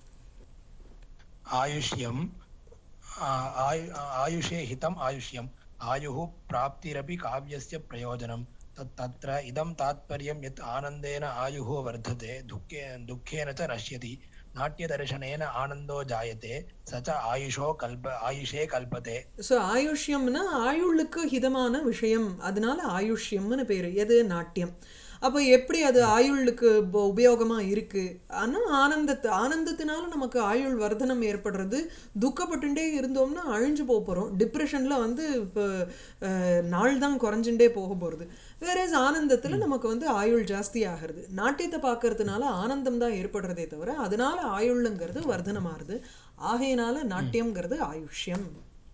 आयुष्यम् आ- आयु आयुषे हितम् आयुष्यम् आयुः प्राप्तिरपि काव्यस्य प्रयोजनं तत् तत्र इदं तात्पर्यं यत् आनन्देन आयुः वर्धते दुःखे दुःखेन च नश्यति नाट्यदर्शनेन आनन्दो जायते स च आयुषो कल्प आयुषे कल्पते ஸோ ஆயுஷ்யம்னா ஆயுளுக்கு ஹிதமான விஷயம் அதனால ஆயுஷ்யம்னு பேரு எது நாட்டியம் அப்போ எப்படி அது ஆயுளுக்கு உப- உபயோகமா இருக்கு ஆனா ஆனந்தத்து ஆனந்தத்தினால நமக்கு ஆயுள் வர்தனம் ஏற்படுறது துக்கப்பட்டுட்டே இருந்தோம்னா அழிஞ்சு போக போறோம் டிப்ரெஷன்ல வந்து இப்போ நாள் தான் குறைஞ்சுட்டே போக போறது வேற ஆனந்தத்துல நமக்கு வந்து ஆயுள் ஜாஸ்தி ஆகிறது நாட்டியத்தை பார்க்கறதுனால ஆனந்தம் தான் ஏற்படுறதே தவிர அதனால ஆயுள்ங்கிறது வர்தனமாகுது ஆகையினால நாட்டியம்ங்கிறது ஆயுஷ்யம்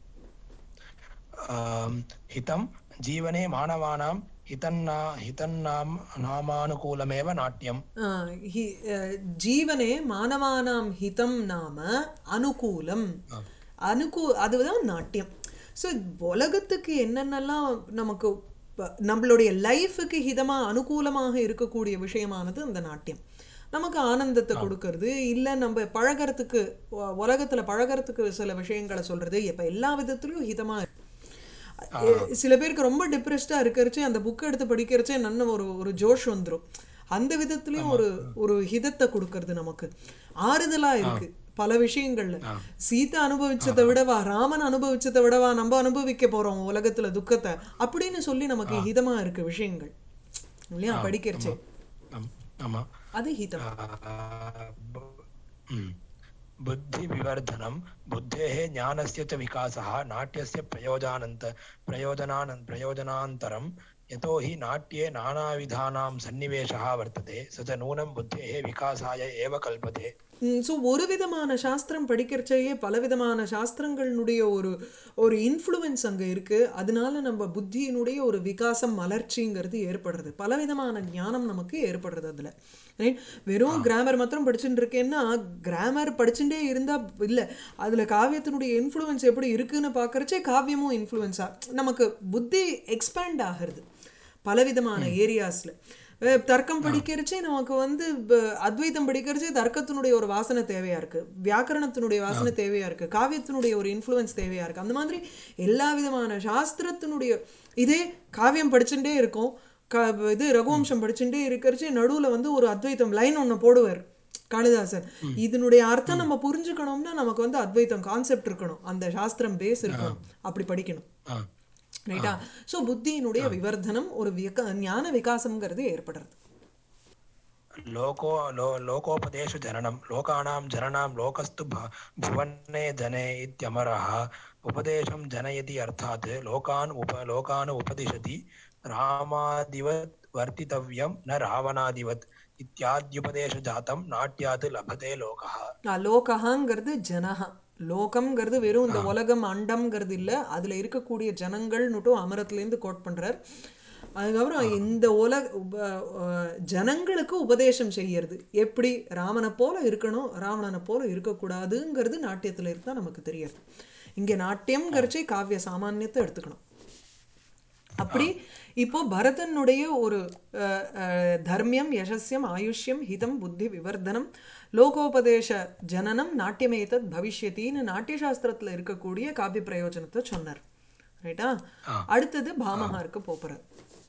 आम्, हितं जीवने मानवानां हितन्ना हितन्नाम नामानुकूलमेव नाट्यम् ஆஹ் ஹி- அஹ் ஜீவனே மானவானாம் ஹிதம் நாம அனுகூலம் அனுகூ அதுதான் நாட்டியம் ஸோ உலகத்துக்கு என்னென்னலாம் நமக்கு ப- நம்மளுடைய லைஃபுக்கு ஹிதமா அனுகூலமாக இருக்கக்கூடிய விஷயமானது அந்த நாட்டியம் நமக்கு ஆனந்தத்தை கொடுக்கறது இல்லை நம்ம பழகறதுக்கு உ- உலகத்துல பழகறதுக்கு சில விஷயங்களை சொல்றது இப்போ எல்லா விதத்துலயும் ஹிதமா இருக்கு. எ- சில பேருக்கு ரொம்ப டிப்ரெஸ்டாக இருக்கிறச்சே அந்த புக் எடுத்து படிக்கிறச்சே நல்ல ஒரு ஒரு ஜோஷ் வந்துரும் அந்த விதத்துலயும் ஒரு ஒரு ஹிதத்தை கொடுக்கறது நமக்கு ஆறுதலா இருக்கு பல விஷயங்கள்ல சீதா அனுபவிச்சதை விடவா ராமன் அனுபவிச்சதை விடவா நம்ம அனுபவிக்க போறோம் உலகத்துல துக்கத்தை அப்படின்னு சொல்லி நமக்கு ஹிதமா இருக்கு விஷயங்கள் இல்லையா படிக்கிறச்சே आम्, आमाम् அது ஹிதம் बुद्धिविवर्धनं बुद्धेः ज्ञानस्य च विकासः नाट्यस्य प्रयोजानन्त प्रयोजनान् प्रयोजनान्तरं यतो हि नाट्ये नानाविधानां सन्निवेशः वर्तते स च नूनं बुद्धेः विकासाय एव कल्पते ஸோ ஒரு விதமான சாஸ்திரம் படிக்கிறச்சேயே பலவிதமான சாஸ்திரங்களுடைய ஒரு ஒரு இன்ஃப்ளூயன்ஸ் அங்கே இருக்குது அதனால நம்ம புத்தியினுடைய ஒரு விகாசம் மலர்ச்சிங்கிறது ஏற்படுறது பலவிதமான ஞானம் நமக்கு ஏற்படுறது அதில் ரைட் வெறும் கிராமர் மாத்திரம் படிச்சுட்டு இருக்கேன்னா கிராமர் படிச்சுட்டே இருந்தால் இல்லை அதில் காவியத்தினுடைய இன்ஃப்ளூயன்ஸ் எப்படி இருக்குன்னு பார்க்குறச்சே காவியமும் இன்ஃப்ளூயன்ஸாக நமக்கு புத்தி எக்ஸ்பேண்ட் ஆகிறது பலவிதமான ஏரியாஸில் தர்க்கம் படிக்கிறச்சே நமக்கு வந்து ப- அத்வைதம் படிக்கிறச்சே தர்க்கத்தினுடைய ஒரு வாசனை தேவையா இருக்கு வியாக்கரணத்தினுடைய வாசனை தேவையா இருக்கு காவியத்தினுடைய ஒரு இன்ஃப்ளூயன்ஸ் தேவையா இருக்கு அந்த மாதிரி எல்லா விதமான சாஸ்திரத்தினுடைய இதே காவியம் படிச்சுட்டே இருக்கும் க இது ரகுவம்சம் படிச்சுட்டே இருக்கிறச்சே நடுவுல வந்து ஒரு அத்வைதம் லைன் ஒன்று போடுவார் காளிதாசன் இதனுடைய அர்த்தம் நம்ம புரிஞ்சுக்கணும்னா நமக்கு வந்து அத்வைதம் கான்செப்ட் இருக்கணும் அந்த சாஸ்திரம் பேஸ் இருக்கணும் அப்படி படிக்கணும் ஆ ரைட்டா ஸோ புத்தியினுடைய விவர்தனம் ஒரு விக ஞான விகாசம்ங்கிறது ஏற்படுறது लोको लो लोकोपदेशजननं लोकानां जननां लोकस्तु भ भुवने जने इत्यमरः उपदेशं जनयति अर्थात् लोकान् उप लोकान् उपदिशति रामादिवत् वर्तितव्यं न रावणादिवत् इत्याद्युपदेशजातं नाट्यात् लभते लोकः ஆ, லோகஹாங்கிறது ஜனஹா லோகம்ங்கிறது வெறும் இந்த உலகம் அண்டம்ங்கிறது இல்லை அதில் இருக்கக்கூடிய ஜனங்கள்னுட்டும் அமரத்துலேருந்து கோட் பண்ணுறார் அதுக்கப்புறம் இந்த உலக உப அஹ், ஜனங்களுக்கு உபதேசம் செய்யறது எப்படி ராமனை போல இருக்கணும் ராவணனை போல இருக்கக்கூடாதுங்கிறது நாட்டியத்தில் இருந்தால் நமக்கு தெரியாது இங்கே நாட்டியம்ங்கிறச்சே காவிய சாமானியத்தை எடுத்துக்கணும் அப்படி இப்போ பரதனுடைய ஒரு அஹ், அஹ், தர்மியம் யசஸ்யம் ஆயுஷ்யம் ஹிதம் புத்தி விவர்தனம் லோகோபதேச ஜனனம் நாட்டியமேதத் பவிஷ்யத்தின்னு நாட்டியசாஸ்திரத்தில் இருக்கக்கூடிய காவிய பிரயோஜனத்தை சொன்னார் ரைட்டா அடுத்தது பாமகாருக்கு போகிறார்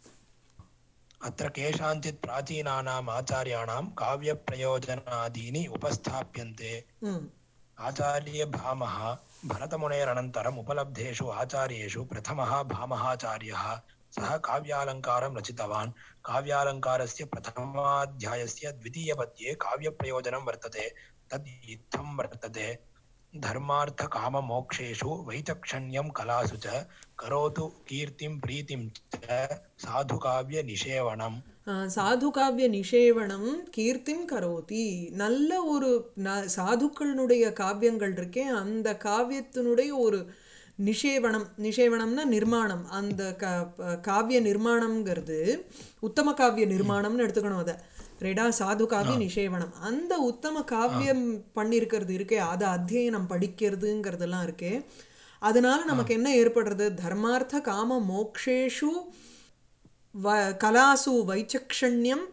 अत्र केषाञ्चित् प्राचीनानाम् आचार्याणां काव्यप्रयोजनादीनि उपस्थाप्यन्ते ம் आचार्यभामः भरतमुनेरनन्तरम् उपलब्धेषु आचार्येषु प्रथमः भामहाचार्यः सः काव्यालङ्कारं रचितवान् काव्यालङ्कारस्य प्रथमाध्यायस्य द्वितीयपद्ये काव्यप्रयोजनं वर्तते तद् इत्थं वर्तते धर्मार्थकाममोक्षेषु वैचक्षण्यं कलासु च करोतु कीर्तिं प्रीतिं च साधुकाव्यनिषेवणम् ஆஹ் சாது காவிய நிஷேவனம் கீர்த்திம் கரோதி நல்ல ஒரு ந- சாதுக்களினுடைய காவியங்கள் இருக்கே அந்த காவியத்தினுடைய ஒரு நிஷேவனம் நிஷேவனம்னா நிர்மாணம் அந்த க ப- காவிய நிர்மாணம்ங்கிறது உத்தம காவிய நிர்மாணம்னு எடுத்துக்கணும் அதை ரெடா சாது காவிய நிஷேவனம் அந்த உத்தம காவியம் பண்ணியிருக்கிறது இருக்கே அதை அத்தியனம் படிக்கிறதுங்கிறதெல்லாம் இருக்கே அதனால நமக்கு என்ன ஏற்படுறது தர்மார்த்த காம மோக்ஷேஷு வ கலாசு வைச்சக்ஷண்யம்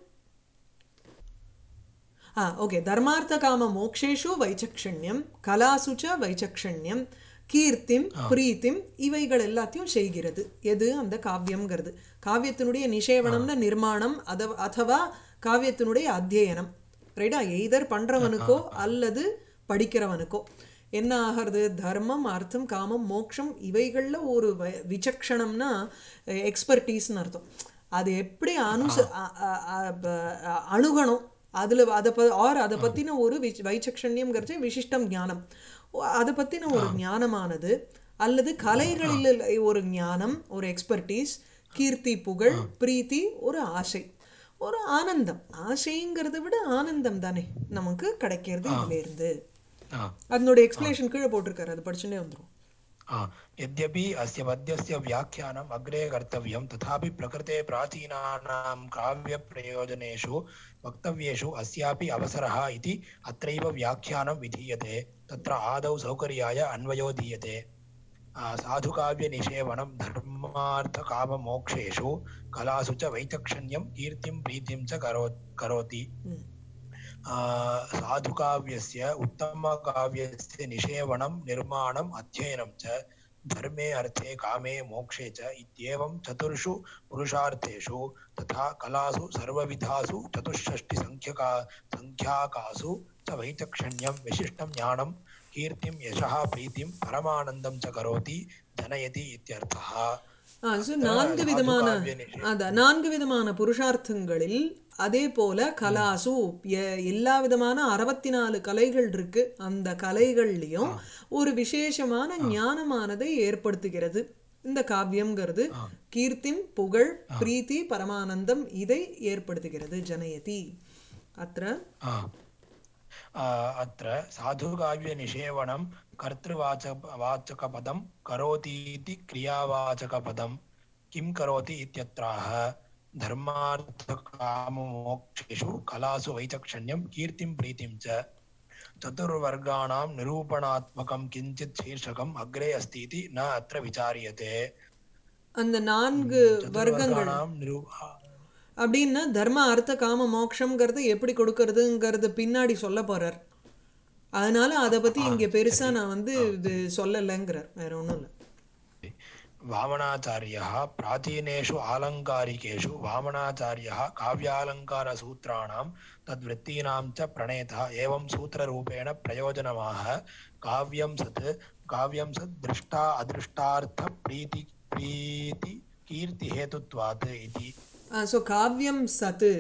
ஆ ஓகே தர்மார்த்த காம மோக்ஷேஷு வைச்சக்ஷண்யம் கலாசு ச வைச்சக்ஷண்யம் கீர்த்திம் பிரீத்திம் இவைகள் எல்லாத்தையும் செய்கிறது எது அந்த காவியம்ங்கிறது காவியத்தினுடைய நிஷேவனம்னு நிர்மாணம் அத அதவா காவியத்தினுடைய அத்தியனம் ரைட்டா எய்தர் பண்றவனுக்கோ அல்லது படிக்கிறவனுக்கோ என்ன ஆகிறது தர்மம் அர்த்தம் காமம் மோக்ஷம் இவைகளில் ஒரு வ- விசக்ஷணம்னா எக்ஸ்பர்டீஸ்னு அர்த்தம் அது எப்படி அனுச அ- அ- அ- ப- அ- அணுகணும் அதில் அதை ப ஆர் அதை பற்றின ஒரு விச் வைச்சக்ஷண்யம்ங்கிறது விசிஷ்டம் ஞானம் ஓ- அதை பற்றின ஒரு ஞானமானது அல்லது கலைகளில் ஒரு ஞானம் ஒரு எக்ஸ்பர்டீஸ் கீர்த்தி புகழ் பிரீத்தி ஒரு ஆசை ஒரு ஆனந்தம் ஆசைங்கிறத விட ஆனந்தம் தானே நமக்கு கிடைக்கிறது இதுல இருந்து ஆ அதனுடைய எக்ஸ்பிளேஷன் கீழே போட்டிருக்காரு அது படிச்சுட்டே வந்துரும் आ, यद्यपि अस्य पद्यस्य व्याख्यानम् अग्रे कर्तव्यं तथापि प्रकृते प्राचीनानां काव्यप्रयोजनेषु वक्तव्येषु अस्यापि अवसरः इति अत्रैव व्याख्यानं विधीयते तत्र आदौ सौकर्याय अन्वयो दीयते आ, साधुकाव्यनिषेवणं धर्मार्थकाममोक्षेषु कलासु च वैचक्षण्यं कीर्तिं प्रीतिं च करो करोति ம். आ, साधुकाव्यस्य उत्तमकाव्यस्य निषेवणं निर्माणम् अध्ययनं च धर्मे अर्थे कामे मोक्षे च इत्येवं चतुर्षु पुरुषार्थेषु तथा कलासु सर्वविधासु चतुष्षष्टिसङ्ख्यका सङ्ख्याकासु च वैचक्षण्यं विशिष्टं ज्ञानं कीर्तिं यशः प्रीतिं परमानन्दं च करोति जनयति इत्यर्थः ஆ ஸோ நான்கு விதமான சாதுகாவிய அதான் நான்கு விதமான புருஷார்த்தங்களில் அதே போல கலாசு எ- எல்லா விதமான அறுபத்தி நாலு கலைகள் இருக்கு அந்த கலைகள்லையும் ஒரு விசேஷமான ஞானமானதை ஏற்படுத்துகிறது இந்த காவியம்ங்கிறது கீர்த்திம் புகழ் பிரீத்தி பரமானந்தம் இதை ஏற்படுத்துகிறது ஜனயதி அത്ര आ, अ, अत्र साधुकाव्यनिषेवणं कर्तृवाचक वाचकपदं करोतीति क्रियावाचकपदं किं करोति इत्यत्राह धर्मार्थकाममोक्षेषु कलासु वैचक्षण्यं कीर्तिं प्रीतिं च चतुर्वर्गाणां निरूपणात्मकं किञ्चित् शीर्षकम् अग्रे अस्ति इति न अत्र विचार्यते அந்த நான்கு வர்க்கங்கள் चतुर्वर्गाणां निरू அப்படின்னா தர்ம அர்த்த காம மோட்சம்ங்கிறது எப்படி கொடுக்கறதுங்கிறது பின்னாடி சொல்ல போறார் அதனால அதை பத்தி இங்க பெருசா நான் வந்து இது சொல்லலைங்கிறார் வேற ஒண்ணும் இல்லை वामनाचार्यः प्राचीनेषु आलङ्कारिकेषु वामनाचार्यः काव्यालङ्कारसूत्राणां तद्वृत्तीनां च प्रणेता एवं सूत्ररूपेण प्रयोजनमाह काव्यं सत् काव्यं सत् दृष्टा अदृष्टार्थप्रीति प्रीति कीर्तिहेतुत्वात् इति ஸோ காவியம் சத்து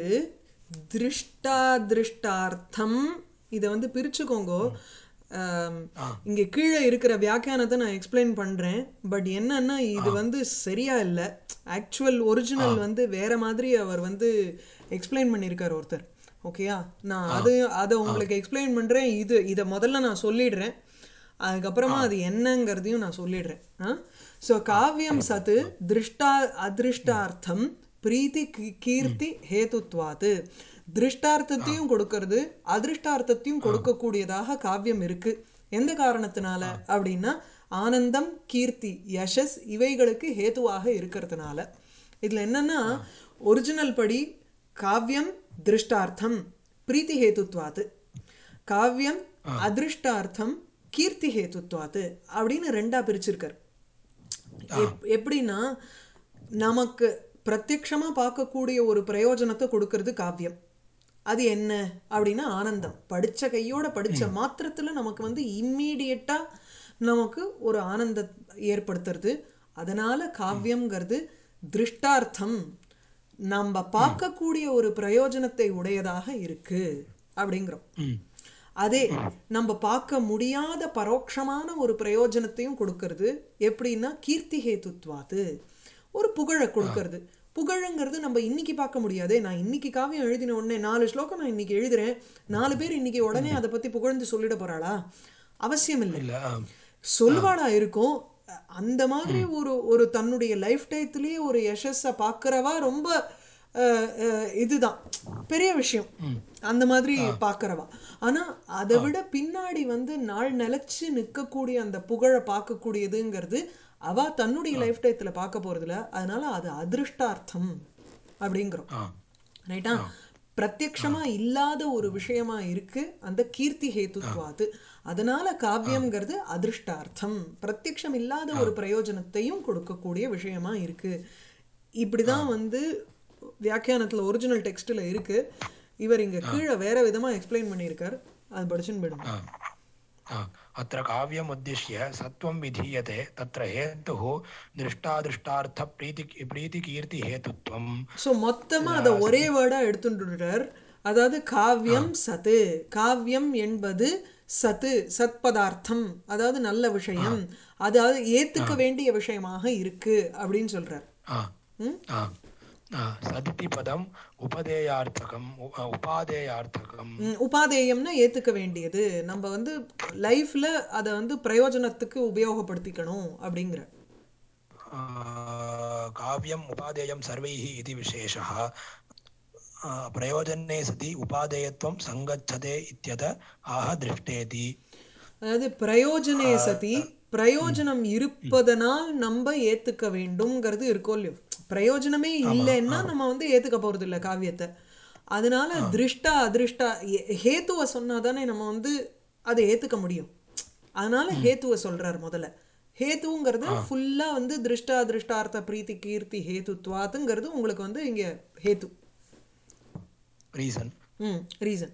திருஷ்டாதிருஷ்டார்த்தம் இதை வந்து பிரிச்சுக்கோங்க ஆம், இங்க கீழே இருக்கிற வியாக்கியானத்தை நான் எக்ஸ்பிளைன் பண்றேன் பட் என்னன்னா இது வந்து சரியா இல்லை ஆக்சுவல் ஒரிஜினல் வந்து வேற மாதிரி அவர் வந்து எக்ஸ்பிளைன் பண்ணியிருக்கார் ஒருத்தர் ஓகேயா நான் அது அதை உங்களுக்கு எக்ஸ்பிளைன் பண்றேன் இது இதை முதல்ல நான் சொல்லிடுறேன் அதுக்கப்புறமா அது என்னங்கிறதையும் நான் சொல்லிடுறேன் ஸோ காவியம் சத்து திருஷ்டா அதிருஷ்டார்த்தம் பிரீத்தி கீ- கீர்த்தி ஹேதுத்வாது திருஷ்டார்த்தத்தையும் கொடுக்கறது அதிருஷ்டார்த்தத்தையும் கொடுக்கக்கூடியதாக காவியம் இருக்கு எந்த காரணத்தினால அப்படின்னா ஆனந்தம் கீர்த்தி யசஸ் இவைகளுக்கு ஹேதுவாக இருக்கிறதுனால இதுல என்னன்னா ஒரிஜினல் படி காவியம் திருஷ்டார்த்தம் பிரீத்தி ஹேதுத்வாது காவியம் அதிருஷ்டார்த்தம் கீர்த்தி ஹேதுத்வாத்து அப்படின்னு ரெண்டா பிரிச்சிருக்காரு எப்- எப்படின்னா நமக்கு பிரத்யக்ஷமா பார்க்கக்கூடிய ஒரு பிரயோஜனத்தை கொடுக்கறது காவியம் அது என்ன அப்படின்னா ஆனந்தம் படிச்ச கையோட படிச்ச மாத்திரத்துல நமக்கு வந்து இம்மீடியட்டா நமக்கு ஒரு ஆனந்த ஏற்படுத்துறது அதனால காவியம்ங்கிறது திருஷ்டார்த்தம் நம்ம பார்க்கக்கூடிய ஒரு பிரயோஜனத்தை உடையதாக இருக்கு அப்படிங்கிறோம் அதே நம்ம பார்க்க முடியாத பரோட்சமான ஒரு பிரயோஜனத்தையும் கொடுக்கறது எப்படின்னா கீர்த்தி ஹேதுத்வாது ஒரு புகழை கொடுக்கறது புகழுங்கிறது நம்ம இன்னைக்கு பார்க்க முடியாதே நான் இன்னைக்கு காவியம் எழுதின உடனே நாலு ஸ்லோகம் நான் இன்னைக்கு எழுதுறேன் நாலு பேர் இன்னைக்கு உடனே அதை பத்தி புகழ்ந்து சொல்லிட போறாளா அவசியம் இல்லை இல்ல ஆ. சொல்வாளா இருக்கும் அ- அந்த மாதிரி ஒரு ஒரு தன்னுடைய லைஃப் டயத்திலேயே ஒரு யசஸை பார்க்கறவா ரொம்ப அஹ், அஹ், இதுதான் பெரிய விஷயம் அந்த மாதிரி பார்க்கறவா ஆனா அதை விட பின்னாடி வந்து நாள் நிலைச்சு நிற்கக்கூடிய அந்த புகழை பார்க்கக்கூடியதுங்கிறது அவ தன்னுடைய லைஃப் டயத்துல பார்க்க போறதில்ல அதனால அது அதிருஷ்டார்த்தம் அப்படிங்கிறோம் ஆ. ரைட்டா பிரத்யக்ஷமா இல்லாத ஒரு விஷயமா இருக்கு அந்த கீர்த்தி ஹேத்துத்வாது அதனால காவியம்ங்கிறது அதிருஷ்டார்த்தம் பிரத்யக்ஷம் இல்லாத ஒரு பிரயோஜனத்தையும் கொடுக்கக்கூடிய விஷயமா இருக்கு இப்படிதான் வந்து வியாக்கியானத்துல ஒரிஜினல் டெக்ஸ்ட்ல இருக்கு இவர் இங்க கீழே வேற விதமா எக்ஸ்பிளைன் பண்ணியிருக்கார் அது படிச்சுன்னு போயிடும் आ, आ, अत्र काव्यम् उद्दिश्य सत्त्वं विधीयते तत्र हेतुः दृष्टादृष्टार्थप्रीति प्रीतिकीर्तिहेतुत्वम् ஸோ மொத்தமா அதை ஒரே வேர்டா எடுத்துட்டுறார் அதாவது காவியம் சத்து காவியம் என்பது சத்து சத்பதார்த்தம் அதாவது நல்ல விஷயம் அதாவது ஏத்துக்க வேண்டிய விஷயமாக இருக்கு அப்படின்னு சொல்றார் आ, आ, आ, सदिति पदम् उपदेयार्थकम् उ- उपादेयार्थकम् ம், உபாதேயம்னா ஏத்துக்க வேண்டியது நம்ம வந்து லைஃப்ல அதை வந்து பிரயோஜனத்துக்கு உபயோகப்படுத்திக்கணும் அப்படிங்கிற आ, काव्यम् उपादेयं सर्वैः इति विशेषः आ, प्रयोजने सति उपादेयत्वं सङ्गच्छते इत्यत आह दृष्टेति அதாவது பிரயோஜனே சதி பிரயோஜனம் இருப்பதனால் நம்ம ஏத்துக்க வேண்டும்ங்கிறது இருக்கோ இல்லையோ பிரயோஜனமே இல்லைன்னா நம்ம வந்து ஏத்துக்க போறது இல்ல காவியத்தை அதனால திருஷ்டா அதிருஷ்டா ஹே- ஹேத்துவ சொன்னாதானே நம்ம வந்து அதை ஏத்துக்க முடியும் அதனால ஹேத்துவ சொல்றார் முதல்ல ஹேத்துங்கிறது ஃபுல்லா வந்து திருஷ்டா திருஷ்டார்த்த பிரீத்தி கீர்த்தி ஹேத்துத்வாத்துங்கிறது உங்களுக்கு வந்து இங்க ஹேத்து रीसन् ம் ரீசன்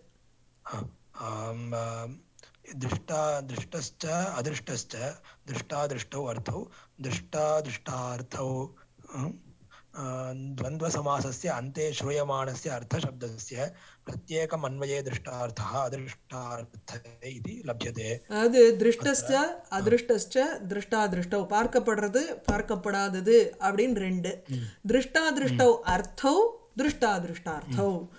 आम्, आम्, दृष्टा दृष्टश्च अदृष्टश्च दृष्टादृष्टौ अर्थौ दृष्टादृष्टार्थौ अम्, आ, द्वन्द्वसमासस्य अन्ते श्रूयमाणस्य अर्थशब्दस्य प्रत्येकम् अन्वये दृष्टार्थः अदृष्टार्थ इति लभ्यते அதாவது திருஷ்டஸ்ட அதிருஷ்டஸ்ட திருஷ்டாதிருஷ்டவ் பார்க்கப்படுறது பார்க்கப்படாதது அப்படின்னு ரெண்டு திருஷ்டாதிருஷ்டவ் அர்த்தவ் திருஷ்டாதிருஷ்டார்த்தவ்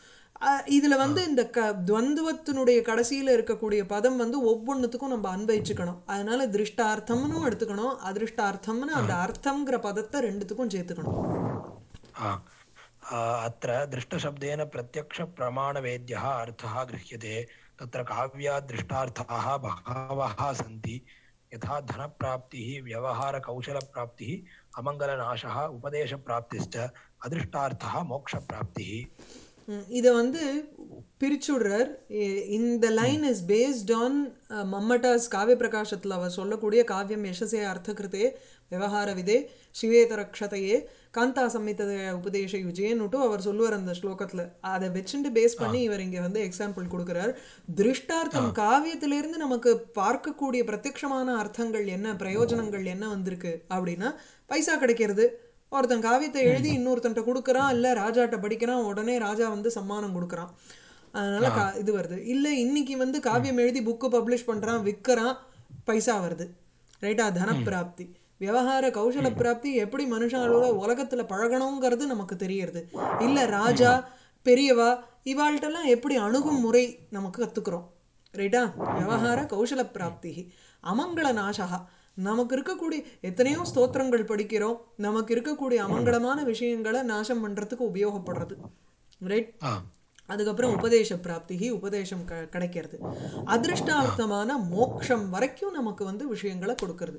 அஹ், இதுல வந்து இந்த க துவந்துவத்தினுடைய கடைசியில இருக்கக்கூடிய பதம் வந்து ஒவ்வொன்றுத்துக்கும் நம்ம அன்வயிச்சுக்கணும் அதனால திருஷ்டார்த்தம்னு எடுத்துக்கணும் அதிருஷ்டார்த்தம்னு அந்த அர்த்தம்ங்கிற பதத்தை ரெண்டுத்துக்கும் சேர்த்துக்கணும் हा आ, अत्र दृष्टशब्देन प्रत्यक्षप्रमाणवेद्यः अर्थः गृह्यते तत्र काव्यात् दृष्टार्थाः बहवः सन्ति यथा धनप्राप्तिः व्यवहारकौशलप्राप्तिः अमङ्गलनाशः उपदेशप्राप्तिश्च अदृष्टार्थः मोक्षप्राप्तिः ம், இத வந்து பிரிச்சுடுறார் இ- இந்த line is based on Mammata's Kavya பிரகாசத்தில் அவர் சொல்லக்கூடிய காவியம் யசசே அர்த்தகிருத்தே விவகார விதே சிவேதரக்ஷதையே காந்தா சம்மித்தத உபதேச யுஜேன்னுட்டு அவர் சொல்லுவார் அந்த ஸ்லோகத்தில் அதை வச்சுட்டு பேஸ் பண்ணி இவர் இங்கே வந்து எக்ஸாம்பிள் கொடுக்குறார் திருஷ்டார்த்தம் காவியத்திலிருந்து நமக்கு பார்க்கக்கூடிய பிரத்யக்ஷமான அர்த்தங்கள் என்ன பிரயோஜனங்கள் என்ன வந்திருக்கு அப்படின்னா பைசா கிடைக்கிறது ஒருத்தன் காவியத்தை எழுதி இன்னொருத்தன்ட்ட கொடுக்குறான் இல்லை ராஜாட்ட படிக்கிறான் உடனே ராஜா வந்து சம்மானம் கொடுக்குறான் அதனால கா இது வருது இல்லை இன்னைக்கு வந்து காவியம் எழுதி புக்கு பப்ளிஷ் பண்ணுறான் விற்கிறான் பைசா வருது ரைட்டா தனப்பிராப்தி விவகார கௌசல பிராப்தி எப்படி மனுஷாலோட உலகத்துல பழகணுங்கிறது நமக்கு தெரியறது இல்ல ராஜா பெரியவா இவாள்கிட்டலாம் எப்படி அணுகும் முறை நமக்கு கத்துக்கிறோம் ரைட்டா விவகார கௌசல பிராப்தி அமங்கள நாசகா நமக்கு இருக்கக்கூடிய எத்தனையோ ஸ்தோத்திரங்கள் படிக்கிறோம் நமக்கு இருக்கக்கூடிய அமங்கலமான விஷயங்களை நாசம் பண்றதுக்கு உபயோகப்படுறது ரைட் हा அதுக்கப்புறம் உபதேச பிராப்திகி உபதேசம் க கிடைக்கிறது அதிருஷ்டார்த்தமான மோக்ஷம் வரைக்கும் நமக்கு வந்து விஷயங்களை கொடுக்கறது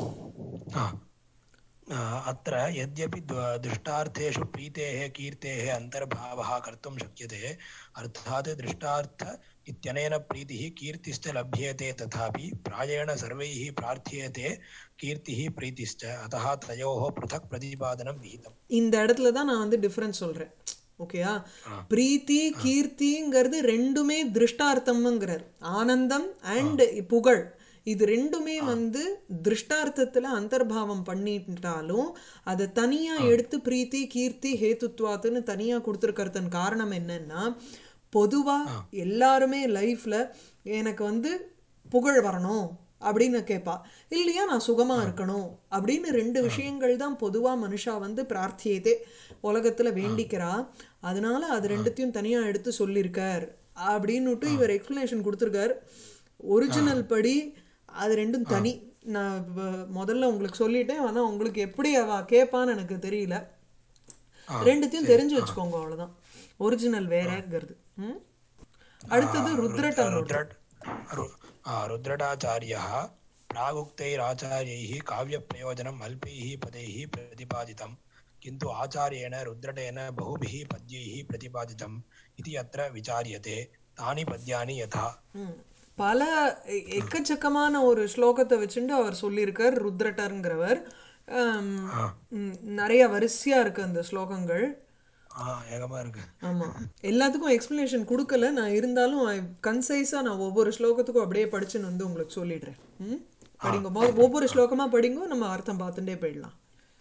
हा आ, अत्र यद्यपि द्व- दृष्टार्थेषु प्रीतेः कीर्तेः अन्तर्भावः कर्तुं शक्यते अर्थात् दृष्टार्थ इत्यनेन प्रीतिः कीर्तिश्च लभ्येते तथापि प्रायेण सर्वैः प्रार्थ्येते कीर्तिः प्रीतिश्च अतः तयोः पृथक् प्रतिपादनं विहितम् இந்த இடத்துல தான் நான் வந்து டிஃபரன்ஸ் சொல்றேன் ஓகேயா பிரீத்தி கீர்த்திங்கிறது ரெண்டுமே திருஷ்டார்த்தம்ங்கிறார் ஆனந்தம் அண்ட் புகழ் இது ரெண்டுமே வந்து திருஷ்டார்த்தத்துல அந்தர்பாவம் பண்ணிட்டாலும் அதை தனியா எடுத்து பிரீத்தி கீர்த்தி ஹேத்துத்வாத்துன்னு தனியா கொடுத்துருக்கறதன் காரணம் என்னன்னா பொதுவா எல்லாருமே லைஃப்ல எனக்கு வந்து புகழ் வரணும் அப்படின்னு கேட்பா இல்லையா நான் சுகமா இருக்கணும் அப்படின்னு ரெண்டு விஷயங்கள் தான் பொதுவா மனுஷா வந்து பிரார்த்தியதே உலகத்துல வேண்டிக்கிறா அதனால அது ரெண்டுத்தையும் தனியா எடுத்து சொல்லியிருக்கார் அப்படின்னுட்டு இவர் எக்ஸ்பிளனேஷன் கொடுத்துருக்கார் ஒரிஜினல் படி அது ரெண்டும் தனி நான் வ- முதல்ல உங்களுக்கு சொல்லிட்டேன் ஆனா உங்களுக்கு எப்படி அவ கேட்பான்னு எனக்கு தெரியல ரெண்டுத்தையும் தெரிஞ்சு வச்சுக்கோங்க அவ்வளவுதான் ஒரிஜினல் வேறங்கிறது ம்? அடுத்தது ருத்ரட்டன் रुद्रट् रु- आ, रुद्रटाचार्यः प्रागुक्तैराचार्यैः काव्यप्रयोजनम् अल्पैः पदैः प्रतिपादितं किन्तु आचार्येण रुद्रटेन बहुभिः पद्यैः प्रतिपादितम् इति अत्र विचार्यते तानि पद्यानि यथा ம். பல எ- எக்கச்சக்கமான ஒரு ஸ்லோகத்தை வச்சுட்டு அவர் சொல்லியிருக்கார் ருத்ரட்டருங்கிறவர் ஆம், ம், நிறைய வரிசையா இருக்கு அந்த ஸ்லோகங்கள் ஆ ஏகமா இருக்கு ஆமா எல்லாத்துக்கும் எக்ஸ்பிளனேஷன் கொடுக்கல நான் இருந்தாலும் கன்சைஸா நான் ஒவ்வொரு ஸ்லோகத்துக்கும் அப்படியே படிச்சுன்னு வந்து உங்களுக்கு சொல்லிடுறேன் ம் படிங்க மொ- ஒவ்வொரு ஸ்லோகமா படிங்க நம்ம அர்த்தம் பார்த்துட்டே போயிடலாம்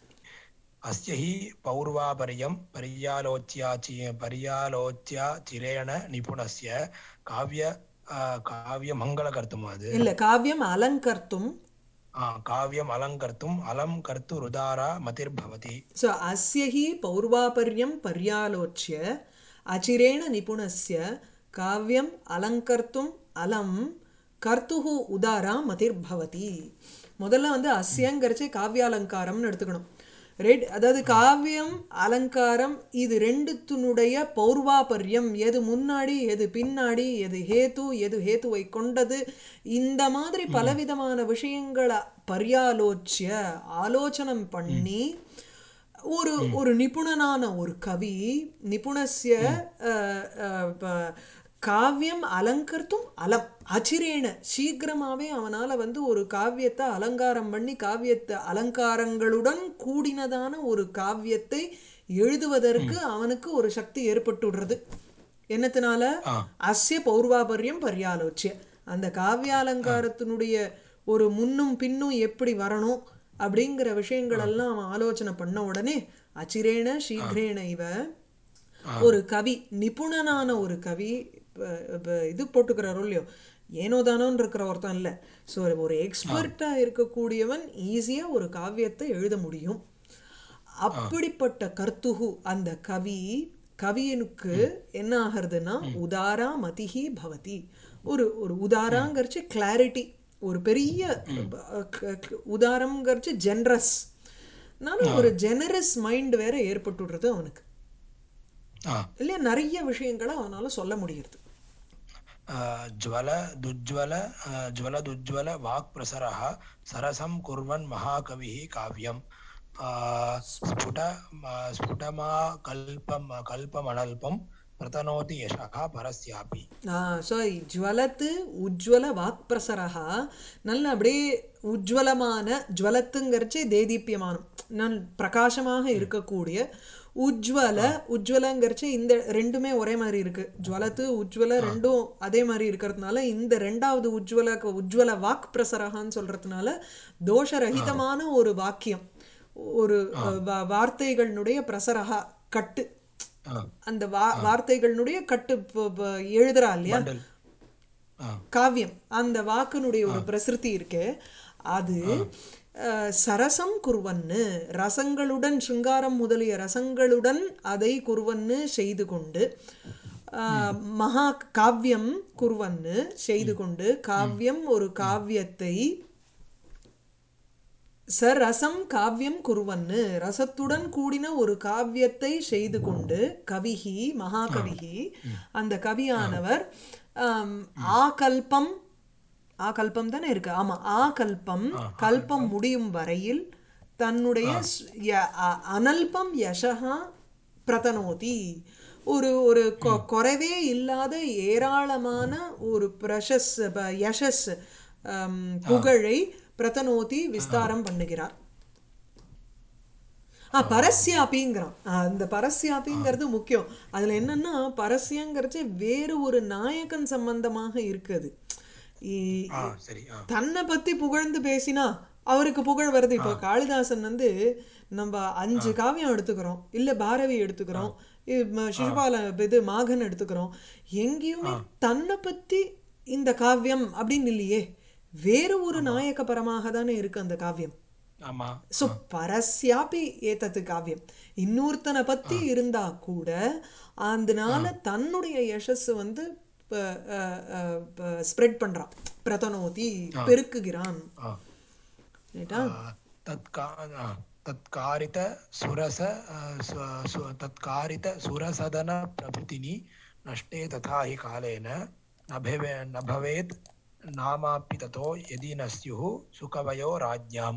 अस्य हि पौर्वापर्यं पर्यालोच्याचि पर्यालोच्या चिरेण निपुणस्य काव्य आ, काव्यमङ्गलकर्तुम् அது இல்ல காவியம் அலங்கர்த்தும் आ, काव्यम् अलङ्कर्तुम् अलं कर्तुरुदारा मतिर्भवति ஸோ அஸ்ய ஹி பௌர்வாபர்யம் பர்யாலோச்சிய அச்சிரேண நிபுணஸ்ய காவியம் அலங்கர்த்தும் அலம் கர்த்துஹு உதாரா மதிர்பவதி முதல்ல வந்து அஸ்யங்கிறச்சே காவியாலங்காரம்னு எடுத்துக்கணும் ரைட் அதாவது காவியம் அலங்காரம் இது ரெண்டுத்தினுடைய பௌர்வாபர்யம் எது முன்னாடி எது பின்னாடி எது ஹேத்து எது ஹேத்துவை கொண்டது இந்த மாதிரி பலவிதமான விஷயங்களை பர்யாலோச்சிய ஆலோசனம் பண்ணி ஒரு ஒரு நிபுணனான ஒரு கவி நிபுணஸ்ய அஹ், அஹ், ப- காவியம் அலங்கர்த்தும் அலம் அச்சிரேன சீக்கிரமாவே அவனால வந்து ஒரு காவியத்தை அலங்காரம் பண்ணி காவியத்தை அலங்காரங்களுடன் கூடினதான ஒரு காவியத்தை எழுதுவதற்கு அவனுக்கு ஒரு சக்தி ஏற்பட்டுடுறது என்னத்தினால ஆ. அஸ்ய பௌர்வாபர்யம் பர்யாலோச்சிய அந்த காவியாலங்காரத்தினுடைய ஒரு முன்னும் பின்னும் எப்படி வரணும் அப்படிங்கிற விஷயங்கள் எல்லாம் அவன் ஆலோசனை பண்ண உடனே அச்சிரேன சீக்கிரேன இவ ஒரு கவி நிபுணனான ஒரு கவி இப்ப- இப்ப இது போட்டுக்கிறாரோ இல்லையோ ஏனோ தானோன்னு இருக்கிற ஒருத்தன் இல்லை ஸோ ஒரு எக்ஸ்பர்ட்டாக இருக்கக்கூடியவன் ஈஸியாக ஒரு காவியத்தை எழுத முடியும் அப்படிப்பட்ட கர்த்துகு அந்த கவி கவியனுக்கு என்ன ஆகிறதுனா உதாரா மதிஹி பவதி ஒரு ஒரு உதாராங்கிறச்சு கிளாரிட்டி ஒரு பெரிய அஹ், க- க- உதாரம்ங்கிறச்சு ஜென்ரஸ் ஒரு ஜெனரஸ் மைண்ட் வேற ஏற்பட்டுடுறது அவனுக்கு ஆ இல்லையா நிறைய விஷயங்களை அவனால சொல்ல முடியுது आ, ज्वल दुज्ज्वल आ, ज्वलदुज्ज्वल वाक्प्रसरः सरसं कुर्वन् महाकविः काव्यम् आ, स्फुट आ, स्फुटमाकल्पं कल्पमनल्पं प्रतनोति यशः परस्यापि ஸோ ஜுவலத்து உஜ்வல வாக்பிரசரகா நல்ல அப்படியே உஜ்வலமான ஜுவலத்துங்கிறச்சு தேதீப்பியமானம் நல் பிரகாசமாக இருக்கக்கூடிய உஜ்வல உஜ்வலங்கிறச்சு இந்த ரெண்டுமே ஒரே மாதிரி இருக்கு ஜுவலத்து உஜ்வல ரெண்டும் அதே மாதிரி இருக்கிறதுனால இந்த ரெண்டாவது உஜ்வல உஜ்வல வாக் பிரசரகான்னு சொல்றதுனால தோஷரகிதமான ஒரு வாக்கியம் ஒரு அஹ், வா- வார்த்தைகளினுடைய பிரசரகா கட்டு आ, அந்த வா வார்த்தைகளினுடைய கட்டு ப- ப- எழுதுறா இல்லையா बण्डल् आ, காவியம் அந்த வாக்கினுடைய ஒரு பிரசிருதி இருக்கு அது அஹ், சரசம் குருவன்னு ரசங்களுடன் சிங்காரம் முதலிய ரசங்களுடன் அதை குருவன்னு செய்து கொண்டு அஹ், மகா காவியம் குருவன்னு செய்து கொண்டு காவியம் ஒரு காவியத்தை சரசம் காவியம் குருவன்னு ரசத்துடன் கூடின ஒரு காவியத்தை செய்து கொண்டு கவிஹி மகாகவிஹி அந்த கவியானவர் ஆம், ஆகல்பம் ஆகல்பம் தானே இருக்கு ஆமா ஆகல்பம் கல்பம் முடியும் வரையில் தன்னுடைய ஸ்- ய- அ- அனல்பம் யசகா பிரதனோதி ஒரு ஒரு கொ- குறைவே இல்லாத ஏராளமான ஒரு பிரஷஸ் ப- யசஸ் ஆம், புகழை பிரதனோதி விஸ்தாரம் பண்ணுகிறார் ஆ பரஸ்யாபிங்கிறான் ஆ, அந்த பரஸ்யாபிங்கிறது முக்கியம் அதுல என்னன்னா பரஸ்யங்கிறச்சு வேறு ஒரு நாயகன் சம்பந்தமாக இருக்குது இ- आ सरि आ தன்னை பத்தி புகழ்ந்து பேசினா அவருக்கு புகழ் வருது இப்போ காளிதாசன் வந்து நம்ம அஞ்சு காவியம் எடுத்துக்கிறோம் இல்ல பாரதி எடுத்துக்கிறோம் இ- ம- சிசுபால இது மாகன் எடுத்துக்கிறோம் எங்கேயுமே தன்னை பத்தி இந்த காவியம் அப்படின்னு இல்லையே வேறு ஒரு நாயக பரமாக தானே இருக்கு அந்த காவியம் ஆமா ஸோ பரஸ்யாபி ஏத்தது காவியம் இன்னொருத்தனை பத்தி இருந்தா கூட அதனால தன்னுடைய யசஸ் வந்து ஸ்ப்ரெட் பண்றான் பிரதனோதி பெருக்குகிறான் आ ரைட்டா तत्का आ, तत्कारित सुरस आ, सु- सु- तत्कारित सुरसदन प्रभृतिनि नष्टे तथा हि कालेन न भवे न भवेत् नामापि ततो यदि न स्युः सुकवयो राज्ञाम्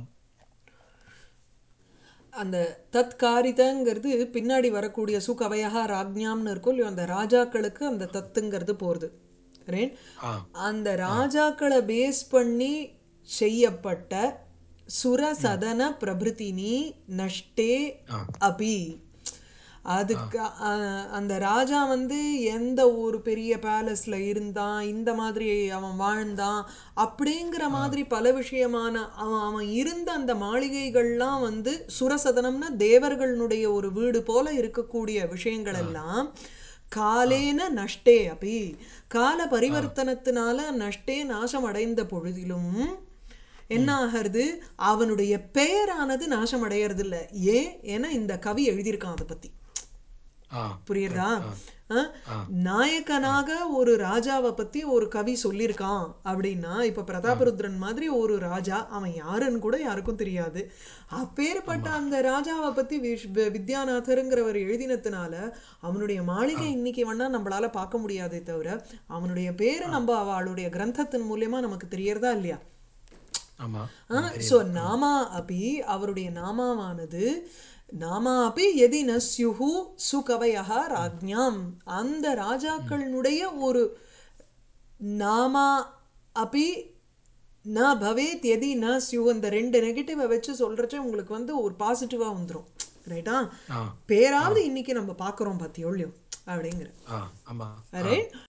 அந்த தத்காரிதங்கிறது பின்னாடி வரக்கூடிய சுகவயா ராஜ்ஞாம்னு இருக்கும் இல்லையோ அந்த ராஜாக்களுக்கு அந்த தத்துங்கிறது போறது ரைட் ஆ அந்த ராஜாக்களை பேஸ் பண்ணி செய்யப்பட்ட சுரசதன பிரபிருத்தினி நஷ்டே ஆ. அபி அதுக்கு அ- அந்த ராஜா வந்து எந்த ஒரு பெரிய பேலஸ்ல இருந்தான் இந்த மாதிரி அவன் வாழ்ந்தான் அப்படிங்கிற மாதிரி பல விஷயமான அவன் அவன் இருந்த அந்த மாளிகைகள்லாம் வந்து சுரசதனம்னா தேவர்களுடைய ஒரு வீடு போல இருக்கக்கூடிய விஷயங்கள் எல்லாம் காலேன நஷ்டே அப்படி கால பரிவர்த்தனத்தினால நஷ்டே நாசம் அடைந்த பொழுதிலும் என்ன ஆகிறது அவனுடைய பெயரானது நாசம் அடையறது இல்ல ஏன் ஏன்னா இந்த கவி எழுதியிருக்கான் அதை பத்தி ஆ புரியுறதா ஆ? நாயகனாக ஒரு ராஜாவை பத்தி ஒரு கவி சொல்லியிருக்கான் அப்படின்னா இப்ப பிரதாபருத்ரன் மாதிரி ஒரு ராஜா அவன் யாருன்னு கூட யாருக்கும் தெரியாது அப்பேற்பட்ட அந்த ராஜாவை பத்தி விஷ்- வி- வித்யாநாதருங்கிறவர் எழுதினதுனால அவனுடைய மாளிகை இன்னைக்கு வேணா நம்மளால பார்க்க முடியாதே தவிர அவனுடைய பேரு நம்ம அவளுடைய கிரந்தத்தின் மூலியமா நமக்கு தெரியறதா இல்லையா ஆமா ஸோ நாமா அபி அவருடைய நாமாவானது நாமா அபி எதி ந ஸ்யுஹு சுகவயா ராஜ்ஞாம் அந்த ராஜாக்களுடைய ஒரு நாமா அபி ந பவேத் எதி ந ஸ்யூ அந்த ரெண்டு நெகட்டிவை வச்சு சொல்றச்சே உங்களுக்கு வந்து ஒரு பாசிட்டிவா வந்துரும் ரைட்டா ஆ பேராவது இன்னைக்கு நம்ம பார்க்குறோம் பார்த்தியோ இல்லையோ அப்படிங்கிற ஆ ஆமா ரைட்